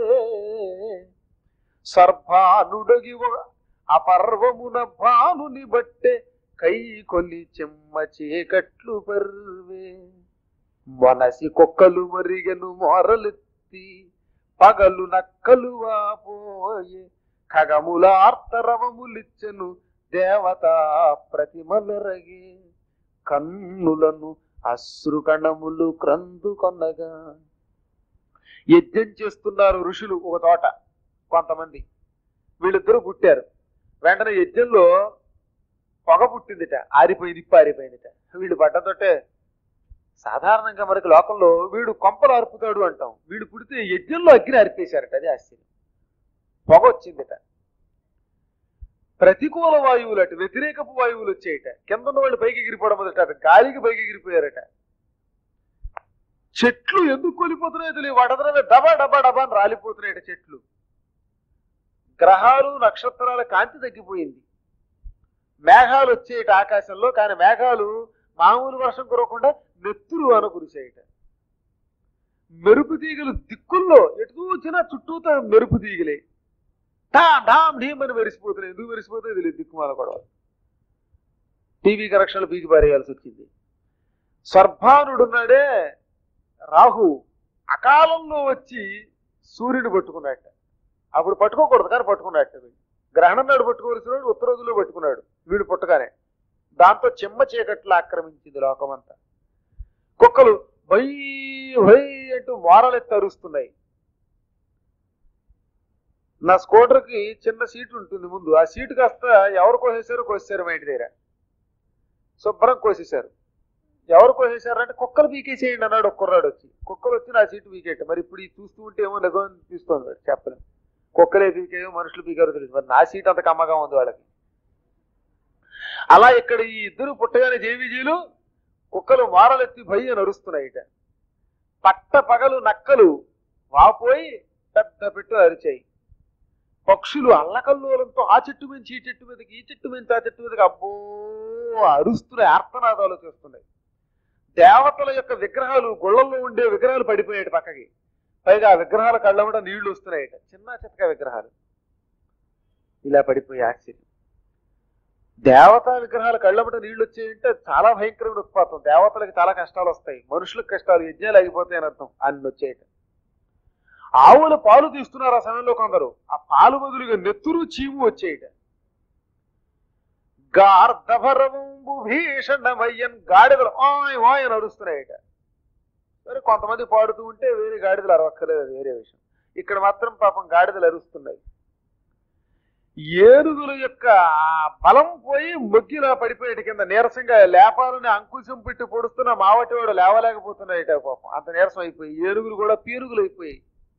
సర్భానుడగి అపర్వమున భానుని బట్టే కై కొలి చెమ్మ చీకట్లు పర్వే మనసి కుక్కలు మరిగెను మోరలెత్తి పగలు నక్కలు వాపోయే ఖగముల ఆర్తరవములిచ్చెను దేవతా ప్రతిమలరగే కన్నులను అశ్రుకణములు క్రందుకొనగా యజ్ఞం చేస్తున్నారు ఋషులు ఒక తోట కొంతమంది వీళ్ళిద్దరూ పుట్టారు వెంటనే యజ్ఞంలో పొగ పుట్టిందిట ఆరిపోయింది ఇప్పు ఆరిపోయిందిట వీళ్ళు పడ్డతోటే సాధారణంగా మనకి లోకంలో వీడు కొంపలు అరుపుతాడు అంటాం వీడు పుడితే యజ్ఞంలో అగ్ని అరిపేశారట అది ఆశ్చర్యం పొగ వచ్చిందిట ప్రతికూల వాయువులు అటు వ్యతిరేకపు వాయువులు వచ్చాయట కింద ఉన్న వాళ్ళు పైకి ఎగిరిపోవడం మొదట గాలికి పైకి ఎగిరిపోయారట చెట్లు ఎందుకు కొలిపోతున్నాయో తెలియదు వడదనమే డబా డబా డబా అని రాలిపోతున్నాయట చెట్లు గ్రహాలు నక్షత్రాల కాంతి తగ్గిపోయింది మేఘాలు వచ్చేయట ఆకాశంలో కానీ మేఘాలు మామూలు వర్షం కురవకుండా నెత్తురు వాన కురిసేయట మెరుపు తీగలు దిక్కుల్లో ఎటు చూసినా చుట్టూతా మెరుపు తీగలే డా డామ్ ఢీమ్ అని మెరిసిపోతున్నాయి ఎందుకు మెరిసిపోతాయి తెలియదు దిక్కుమాల గొడవ టీవీ కనెక్షన్లు పీకి పారేయాల్సి వచ్చింది సర్భానుడున్నాడే రాహు అకాలంలో వచ్చి సూర్యుని పట్టుకున్నట్ట అప్పుడు పట్టుకోకూడదు కానీ పట్టుకున్నట్ట వీడు గ్రహణం నాడు పట్టుకోవలసిన వాడు ఉత్తర రోజుల్లో పట్టుకున్నాడు వీడు పుట్టగానే దాంతో చెమ్మ చీకట్లు ఆక్రమించింది లోకమంతా కుక్కలు వై వై అంటూ మోరలెత్తి అరుస్తున్నాయి నా స్కూటర్కి చిన్న సీటు ఉంటుంది ముందు ఆ సీటు కాస్త ఎవరు కోసేశారో కోసేశారు మా ఇంటి దగ్గర శుభ్రం కోసేశారు ఎవరు కోసేశారంటే కుక్కలు పీకేసేయండి అన్నాడు ఒక కుర్రాడు వచ్చి కుక్కలు వచ్చి నా సీటు పీకేట మరి ఇప్పుడు ఇది చూస్తూ ఉంటే ఏమో నిజం అనిపిస్తోంది మరి చెప్పలేం కుక్కలే పీకేయో మనుషులు పీకారో తెలియదు మరి నా సీట్ అంత కమ్మగా ఉంది వాళ్ళకి అలా ఇక్కడ ఈ ఇద్దరు పుట్టగానే జేవీజీలు కుక్కలు మారలెత్తి భయ్య నరుస్తున్నాయిట పట్ట పగలు నక్కలు వాపోయి పెద్ద పెట్టు అరిచాయి పక్షులు అల్లకల్లోలంతో ఆ చెట్టు మించి ఈ చెట్టు మీదకి ఈ చెట్టు మించి ఆ చెట్టు మీదకి అబ్బో అరుస్తున్నాయి ఆర్తనాదాలు చేస్తున్నాయి దేవతల యొక్క విగ్రహాలు గుళ్ళల్లో ఉండే విగ్రహాలు పడిపోయాయి పక్కకి పైగా ఆ విగ్రహాల కళ్ళ కూడా నీళ్లు వస్తున్నాయట చిన్న చితక విగ్రహాలు ఇలా పడిపోయి ఆశ్చర్యం దేవతా విగ్రహాల కళ్ళబట నీళ్లు వచ్చాయంటే చాలా భయంకరమైన ఉత్పాతం దేవతలకు చాలా కష్టాలు వస్తాయి మనుషులకు కష్టాలు యజ్ఞాలు ఆగిపోతాయి అని అర్థం అన్ని వచ్చాయట ఆవుల పాలు తీస్తున్నారు ఆ సమయంలో కొందరు ఆ పాలు బదులుగా నెత్తురు చీము వచ్చేయట గార్ధభరవంబు భీషణమయ్యన్ గాడిదలు ఆయ్ వాయ్ అని అరుస్తున్నాయట సరే కొంతమంది పాడుతూ ఉంటే వేరే గాడిదలు అరవక్కర్లేదు అది వేరే విషయం ఇక్కడ మాత్రం పాపం గాడిదలు అరుస్తున్నాయి ఏనుగుల యొక్క ఆ బలం పోయి మొగ్గిలా పడిపోయేటి కింద నీరసంగా లేపాలని అంకుశం పెట్టి పొడుస్తున్న మావటి వాడు లేవలేకపోతున్నాయిట పాపం అంత నీరసం అయిపోయి ఏనుగులు కూడా పీనుగులు అయిపోయి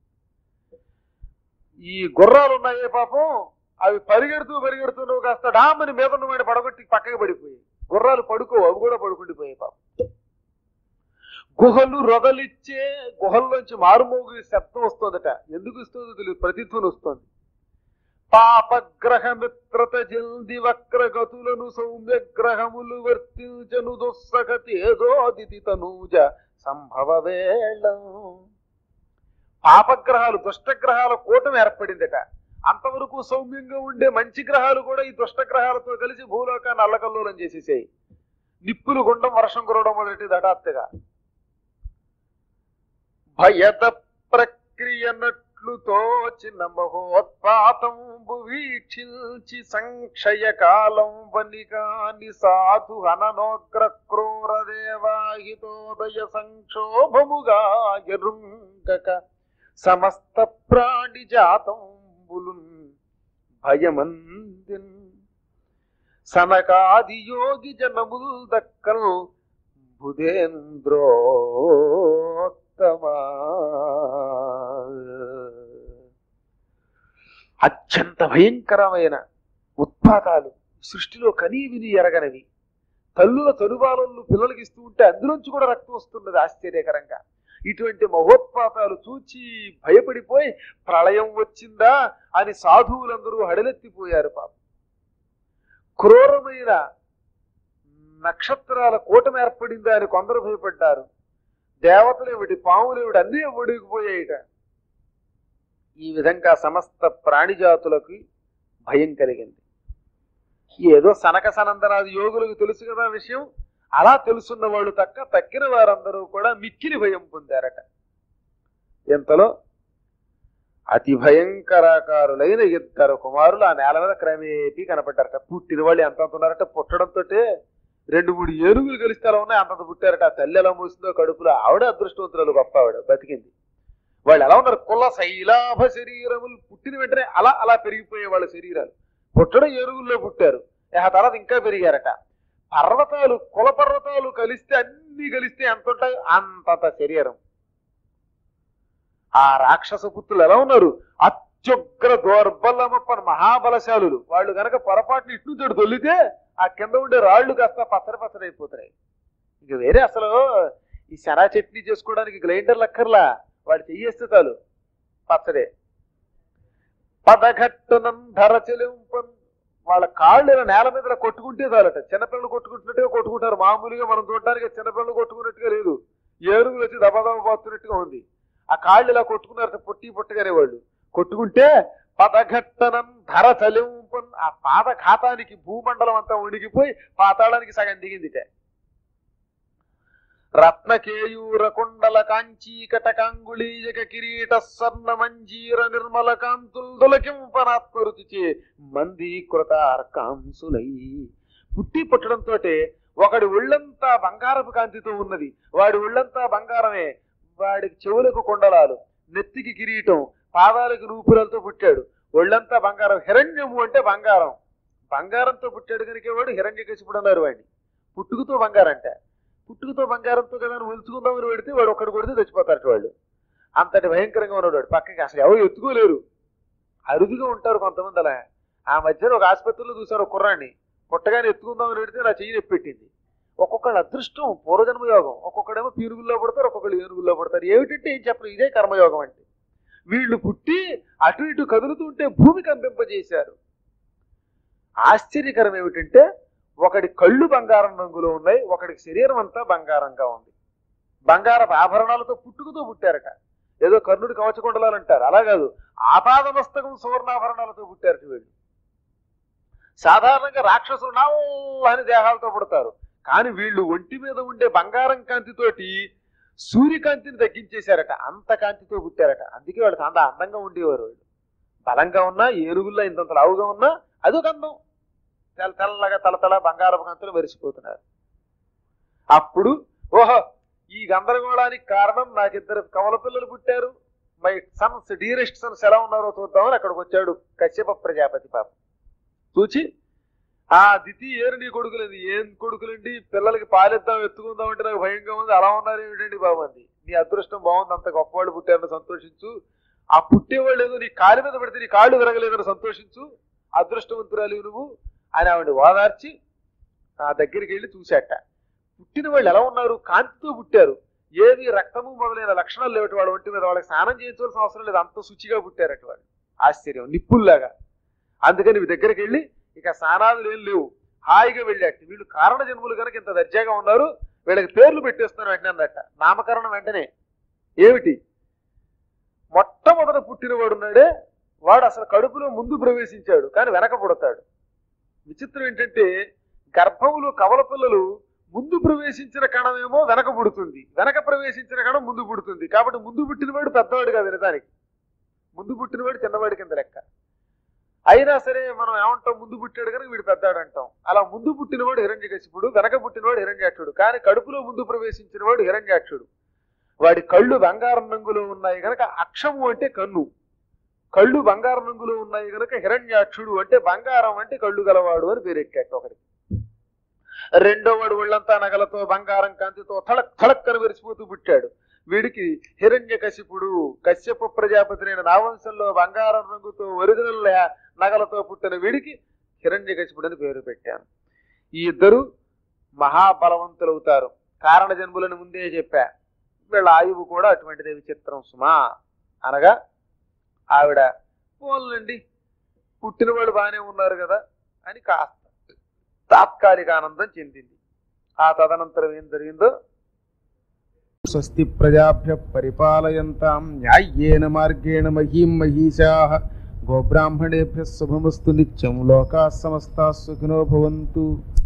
ఈ గుర్రాలు ఉన్నాయే పాపం అవి పరిగెడుతూ పరిగెడుతున్నావు కాస్త డామని మీద ఉన్న పడగొట్టి పక్కకి పడిపోయి గుర్రాలు పడుకోవు అవి కూడా పడుకుండిపోయాయి పాపం గుహలు రొదలిచ్చే గుహల్లోంచి మారుమోగు శబ్దం వస్తుందట ఎందుకు ఇస్తుందో తెలియదు ప్రతిధ్వని వస్తుంది పాపగ్రహమిత్రత జల్ది వక్రగతులను సౌమ్యగ్రహములు వర్తించను దుస్సగతి ఏదోదితి తనూజ సంభవ వేళ పాపగ్రహాలు దుష్టగ్రహాల కూటమి ఏర్పడిందట అంతవరకు సౌమ్యంగా ఉండే మంచి గ్రహాలు కూడా ఈ దుష్టగ్రహాలతో కలిసి భూలోకాన్ని అల్లకల్లోలం చేసేసాయి నిప్పులు గుండం వర్షం కురవడం మొదటి హఠాత్తుగా భయద ప్రక్రియనట్లు తోచిన మహోత్పాతంబు వీక్షించి సంక్షయ కాలం వనికాని సాధు హననోగ్ర క్రూర దేవాహితోదయ సంక్షోభముగా ఎరుంగక సమస్త ప్రాణి జాతంబులు భయమందిన్ సనకాది యోగి జనముల్ దక్కల్ బుధేంద్రోత్తమా అత్యంత భయంకరమైన ఉత్పాతాలు సృష్టిలో కనీ విని ఎరగనవి తల్లుల తనుబాలలు పిల్లలకి ఇస్తూ ఉంటే అందులోంచి కూడా రక్తం వస్తున్నది ఆశ్చర్యకరంగా ఇటువంటి మహోత్పాతాలు చూచి భయపడిపోయి ప్రళయం వచ్చిందా అని సాధువులందరూ హడలెత్తిపోయారు పాపం క్రూరమైన నక్షత్రాల కూటమి ఏర్పడిందా అని కొందరు భయపడ్డారు దేవతలు ఏమిటి పాములు ఏమిటి అన్నీ ఒడిగిపోయాయిట ఈ విధంగా సమస్త ప్రాణిజాతులకి భయం కలిగింది ఏదో సనక సనందనాది యోగులకు తెలుసు కదా విషయం అలా తెలుసున్న వాళ్ళు తక్క తక్కిన వారందరూ కూడా మిక్కిలి భయం పొందారట ఎంతలో అతి భయంకరాకారులైన ఇద్దరు కుమారులు ఆ నేల మీద క్రమేపీ కనపడ్డారట పుట్టిన వాళ్ళు ఎంత ఉన్నారట పుట్టడంతో రెండు మూడు ఏనుగులు కలిస్తే అలా ఉన్నాయి అంతంత పుట్టారట ఆ తల్లి ఎలా మూసిందో కడుపులో ఆవిడ అదృష్టవంతురాలు గొప్ప ఆవిడ బతికింది వాళ్ళు ఎలా ఉన్నారు కుల శైలాభ శరీరములు పుట్టిన వెంటనే అలా అలా పెరిగిపోయే వాళ్ళ శరీరాలు పుట్టడం ఏనుగుల్లో పుట్టారు ఆ తర్వాత ఇంకా పెరిగారట పర్వతాలు కుల పర్వతాలు కలిస్తే అన్ని కలిస్తే ఎంత ఉంటాయి అంతంత శరీరం ఆ రాక్షస పుత్రులు ఎలా ఉన్నారు అత్యుగ్ర దౌర్బలమప్ప మహాబలశాలులు వాళ్ళు గనక పొరపాటుని ఇటు నుంచి అటు దొల్లితే ఆ కింద ఉండే రాళ్ళు కాస్త పచ్చడి పచ్చడి అయిపోతాయి ఇక వేరే అసలు ఈ శనా చట్నీ చేసుకోవడానికి గ్రైండర్ లక్కర్లా వాడు చెయ్యేస్తే చాలు పచ్చడే పదఘట్టునం ధరచెలింపం వాళ్ళ కాళ్ళు ఇలా నేల మీద ఇలా కొట్టుకుంటే చాలట చిన్నపిల్లలు కొట్టుకుంటున్నట్టుగా కొట్టుకుంటారు మామూలుగా మనం చూడడానికి చిన్నపిల్లలు కొట్టుకున్నట్టుగా లేదు ఏనుగులు వచ్చి దబదబ పోతున్నట్టుగా ఉంది ఆ కాళ్ళు ఇలా కొట్టుకున్నారట పొట్టి పొట్టగానే వాళ్ళు కొట్టుకుంటే పదఘట్టనం ధర చలింపన్ ఆ పాద ఘాతానికి భూమండలం అంతా ఉణిగిపోయి పాతాళానికి సగం దిగిందిట రత్నకేయూర కుండల కాంచీ కటకాంగుళీయక కిరీట స్వర్ణ మంజీర నిర్మల కాంతుల్ దులకింపనాత్మరుతిచే మందీకృత అర్కాంసులై పుట్టి పుట్టడంతో ఒకడి ఒళ్ళంతా బంగారపు కాంతితో ఉన్నది వాడి ఒళ్ళంతా బంగారమే వాడికి చెవులకు కుండలాలు నెత్తికి కిరీటం పాదాలకు రూపురాలతో పుట్టాడు ఒళ్ళంతా బంగారం హిరణ్యము అంటే బంగారం బంగారంతో పుట్టాడు కనుక వాడు హిరణ్య కసిపుడు అన్నారు వాడిని పుట్టుకతో బంగారం అంట పుట్టుకతో బంగారంతో కదా అని ఒలుచుకుందామని పెడితే వాడు ఒక్కడు కొడితే చచ్చిపోతారట వాళ్ళు అంతటి భయంకరంగా ఉన్నాడు వాడు పక్కకి అసలు ఎవరు ఎత్తుకోలేరు అరుదుగా ఉంటారు కొంతమంది అలా ఆ మధ్యన ఒక ఆసుపత్రిలో చూశారు ఒక కుర్రాన్ని పుట్టగానే ఎత్తుకుందామని పెడితే నా చెయ్యి నొప్పి పెట్టింది ఒక్కొక్కళ్ళ అదృష్టం పూర్వజన్మ యోగం ఒక్కొక్కడేమో పీరుగుల్లో పడతారు ఒక్కొక్కళ్ళు ఏనుగుల్లో పడతారు ఏమిటంటే ఏం చెప్పరు ఇదే కర్మయోగం అంటే వీళ్ళు పుట్టి అటు ఇటు కదులుతుంటే భూమి కంపింపజేశారు ఆశ్చర్యకరం ఏమిటంటే ఒకడి కళ్ళు బంగారం రంగులో ఉన్నాయి ఒకడికి శరీరం అంతా బంగారంగా ఉంది బంగారపు ఆభరణాలతో పుట్టుకతో పుట్టారట ఏదో కర్ణుడి కవచకుండలాలు అంటారు అలా కాదు ఆపాదమస్తకం సువర్ణాభరణాలతో పుట్టారట వీళ్ళు సాధారణంగా రాక్షసులు నల్లని దేహాలతో పుడతారు కానీ వీళ్ళు ఒంటి మీద ఉండే బంగారం కాంతితోటి సూర్యకాంతిని తగ్గించేశారట అంత కాంతితో పుట్టారట అందుకే వాళ్ళు అంత అందంగా ఉండేవారు వాళ్ళు బలంగా ఉన్నా ఏనుగుల్లో ఇంతంత లావుగా ఉన్నా అదొక అందం తెల్ల తెల్లగా తలతల బంగారపు కాంతులు మెరిసిపోతున్నారు అప్పుడు ఓహో ఈ గందరగోళానికి కారణం నాకిద్దరు కమల పిల్లలు పుట్టారు మై సన్స్ డీరెస్ట్ సన్స్ ఎలా ఉన్నారో చూద్దామని అక్కడికి వచ్చాడు కశ్యప ప్రజాపతి పాపం చూచి ఆ దితి ఏరు నీ కొడుకులండి ఏం కొడుకులండి పిల్లలకి పాలిద్దాం ఎత్తుకుందాం అంటే నాకు భయంగా ఉంది అలా ఉన్నారు ఏమిటండి బాబు అంది నీ అదృష్టం బాగుంది అంత గొప్పవాళ్ళు పుట్టారని సంతోషించు ఆ పుట్టేవాళ్ళు ఏదో నీ కాలు మీద పడితే నీ కాళ్ళు విరగలేదని సంతోషించు అదృష్టవంతురాలు నువ్వు అని ఆవిడ ఓదార్చి ఆ దగ్గరికి వెళ్ళి చూశాట పుట్టిన వాళ్ళు ఎలా ఉన్నారు కాంతితో పుట్టారు ఏది రక్తము మొదలైన లక్షణాలు లేవటి వాళ్ళ ఒంటి మీద వాళ్ళకి స్నానం చేయించవలసిన అవసరం లేదు అంత శుచిగా పుట్టారట వాళ్ళు ఆశ్చర్యం నిప్పుల్లాగా అందుకని ఇవి దగ్గరికి వెళ్ళి ఇక స్నానాలు ఏం లేవు హాయిగా వెళ్ళాట వీళ్ళు కారణ జన్ములు కనుక ఇంత దర్జాగా ఉన్నారు వీళ్ళకి పేర్లు పెట్టేస్తున్నారు వెంటనే అన్నట్ట నామకరణం వెంటనే ఏమిటి మొట్టమొదట పుట్టినవాడు ఉన్నాడే వాడు అసలు కడుపులో ముందు ప్రవేశించాడు కానీ వెనక పుడతాడు విచిత్రం ఏంటంటే గర్భములు కవల పిల్లలు ముందు ప్రవేశించిన కణమేమో వెనక పుడుతుంది వెనక ప్రవేశించిన కణం ముందు పుడుతుంది కాబట్టి ముందు పుట్టినవాడు పెద్దవాడు కాదు వినడానికి ముందు పుట్టినవాడు చిన్నవాడి కింద లెక్క అయినా సరే మనం ఏమంటాం ముందు పుట్టాడు కనుక వీడు పెద్దాడు అంటాం అలా ముందు పుట్టినవాడు హిరణ్యకశిపుడు వెనక పుట్టినవాడు హిరణ్యాక్షుడు కానీ కడుపులో ముందు ప్రవేశించినవాడు హిరణ్యాక్షుడు వాడి కళ్ళు బంగారం రంగులో ఉన్నాయి కనుక అక్షము అంటే కన్ను కళ్ళు బంగారం రంగులో ఉన్నాయి కనుక హిరణ్యాక్షుడు అంటే బంగారం అంటే కళ్ళు గలవాడు అని పేరెట్టాడు ఒకరికి రెండో వాడు ఒళ్ళంతా నగలతో బంగారం కాంతితో తళక్ తళక్ అని మెరిసిపోతూ పుట్టాడు వీడికి హిరణ్య కశిపుడు కశ్యప ప్రజాపతి నేను నా వంశంలో బంగారం రంగుతో ఒరిజినల్ నగలతో పుట్టిన వీడికి హిరణ్య కశిపుడు అని పేరు పెట్టాను ఈ ఇద్దరు మహాబలవంతులవుతారు కారణ జన్ములని ముందే చెప్పా వీళ్ళ ఆయువు కూడా అటువంటిదే విచిత్రం సుమా అనగా ఆవిడ పోన్లండి పుట్టిన వాళ్ళు బాగానే ఉన్నారు కదా అని కాస్త తాత్కాలిక ఆనందం చెందింది ఆ తదనంతరం ఏం జరిగిందో స్వస్తి ప్రజాభ్య పరిపాలయంతాం న్యాయ్యేన మార్గేణ మహీం మహీషా గోబ్రాహ్మణేభ్య శుభమస్తు నిత్యం లోకా సమస్తా సుఖినో భవంతు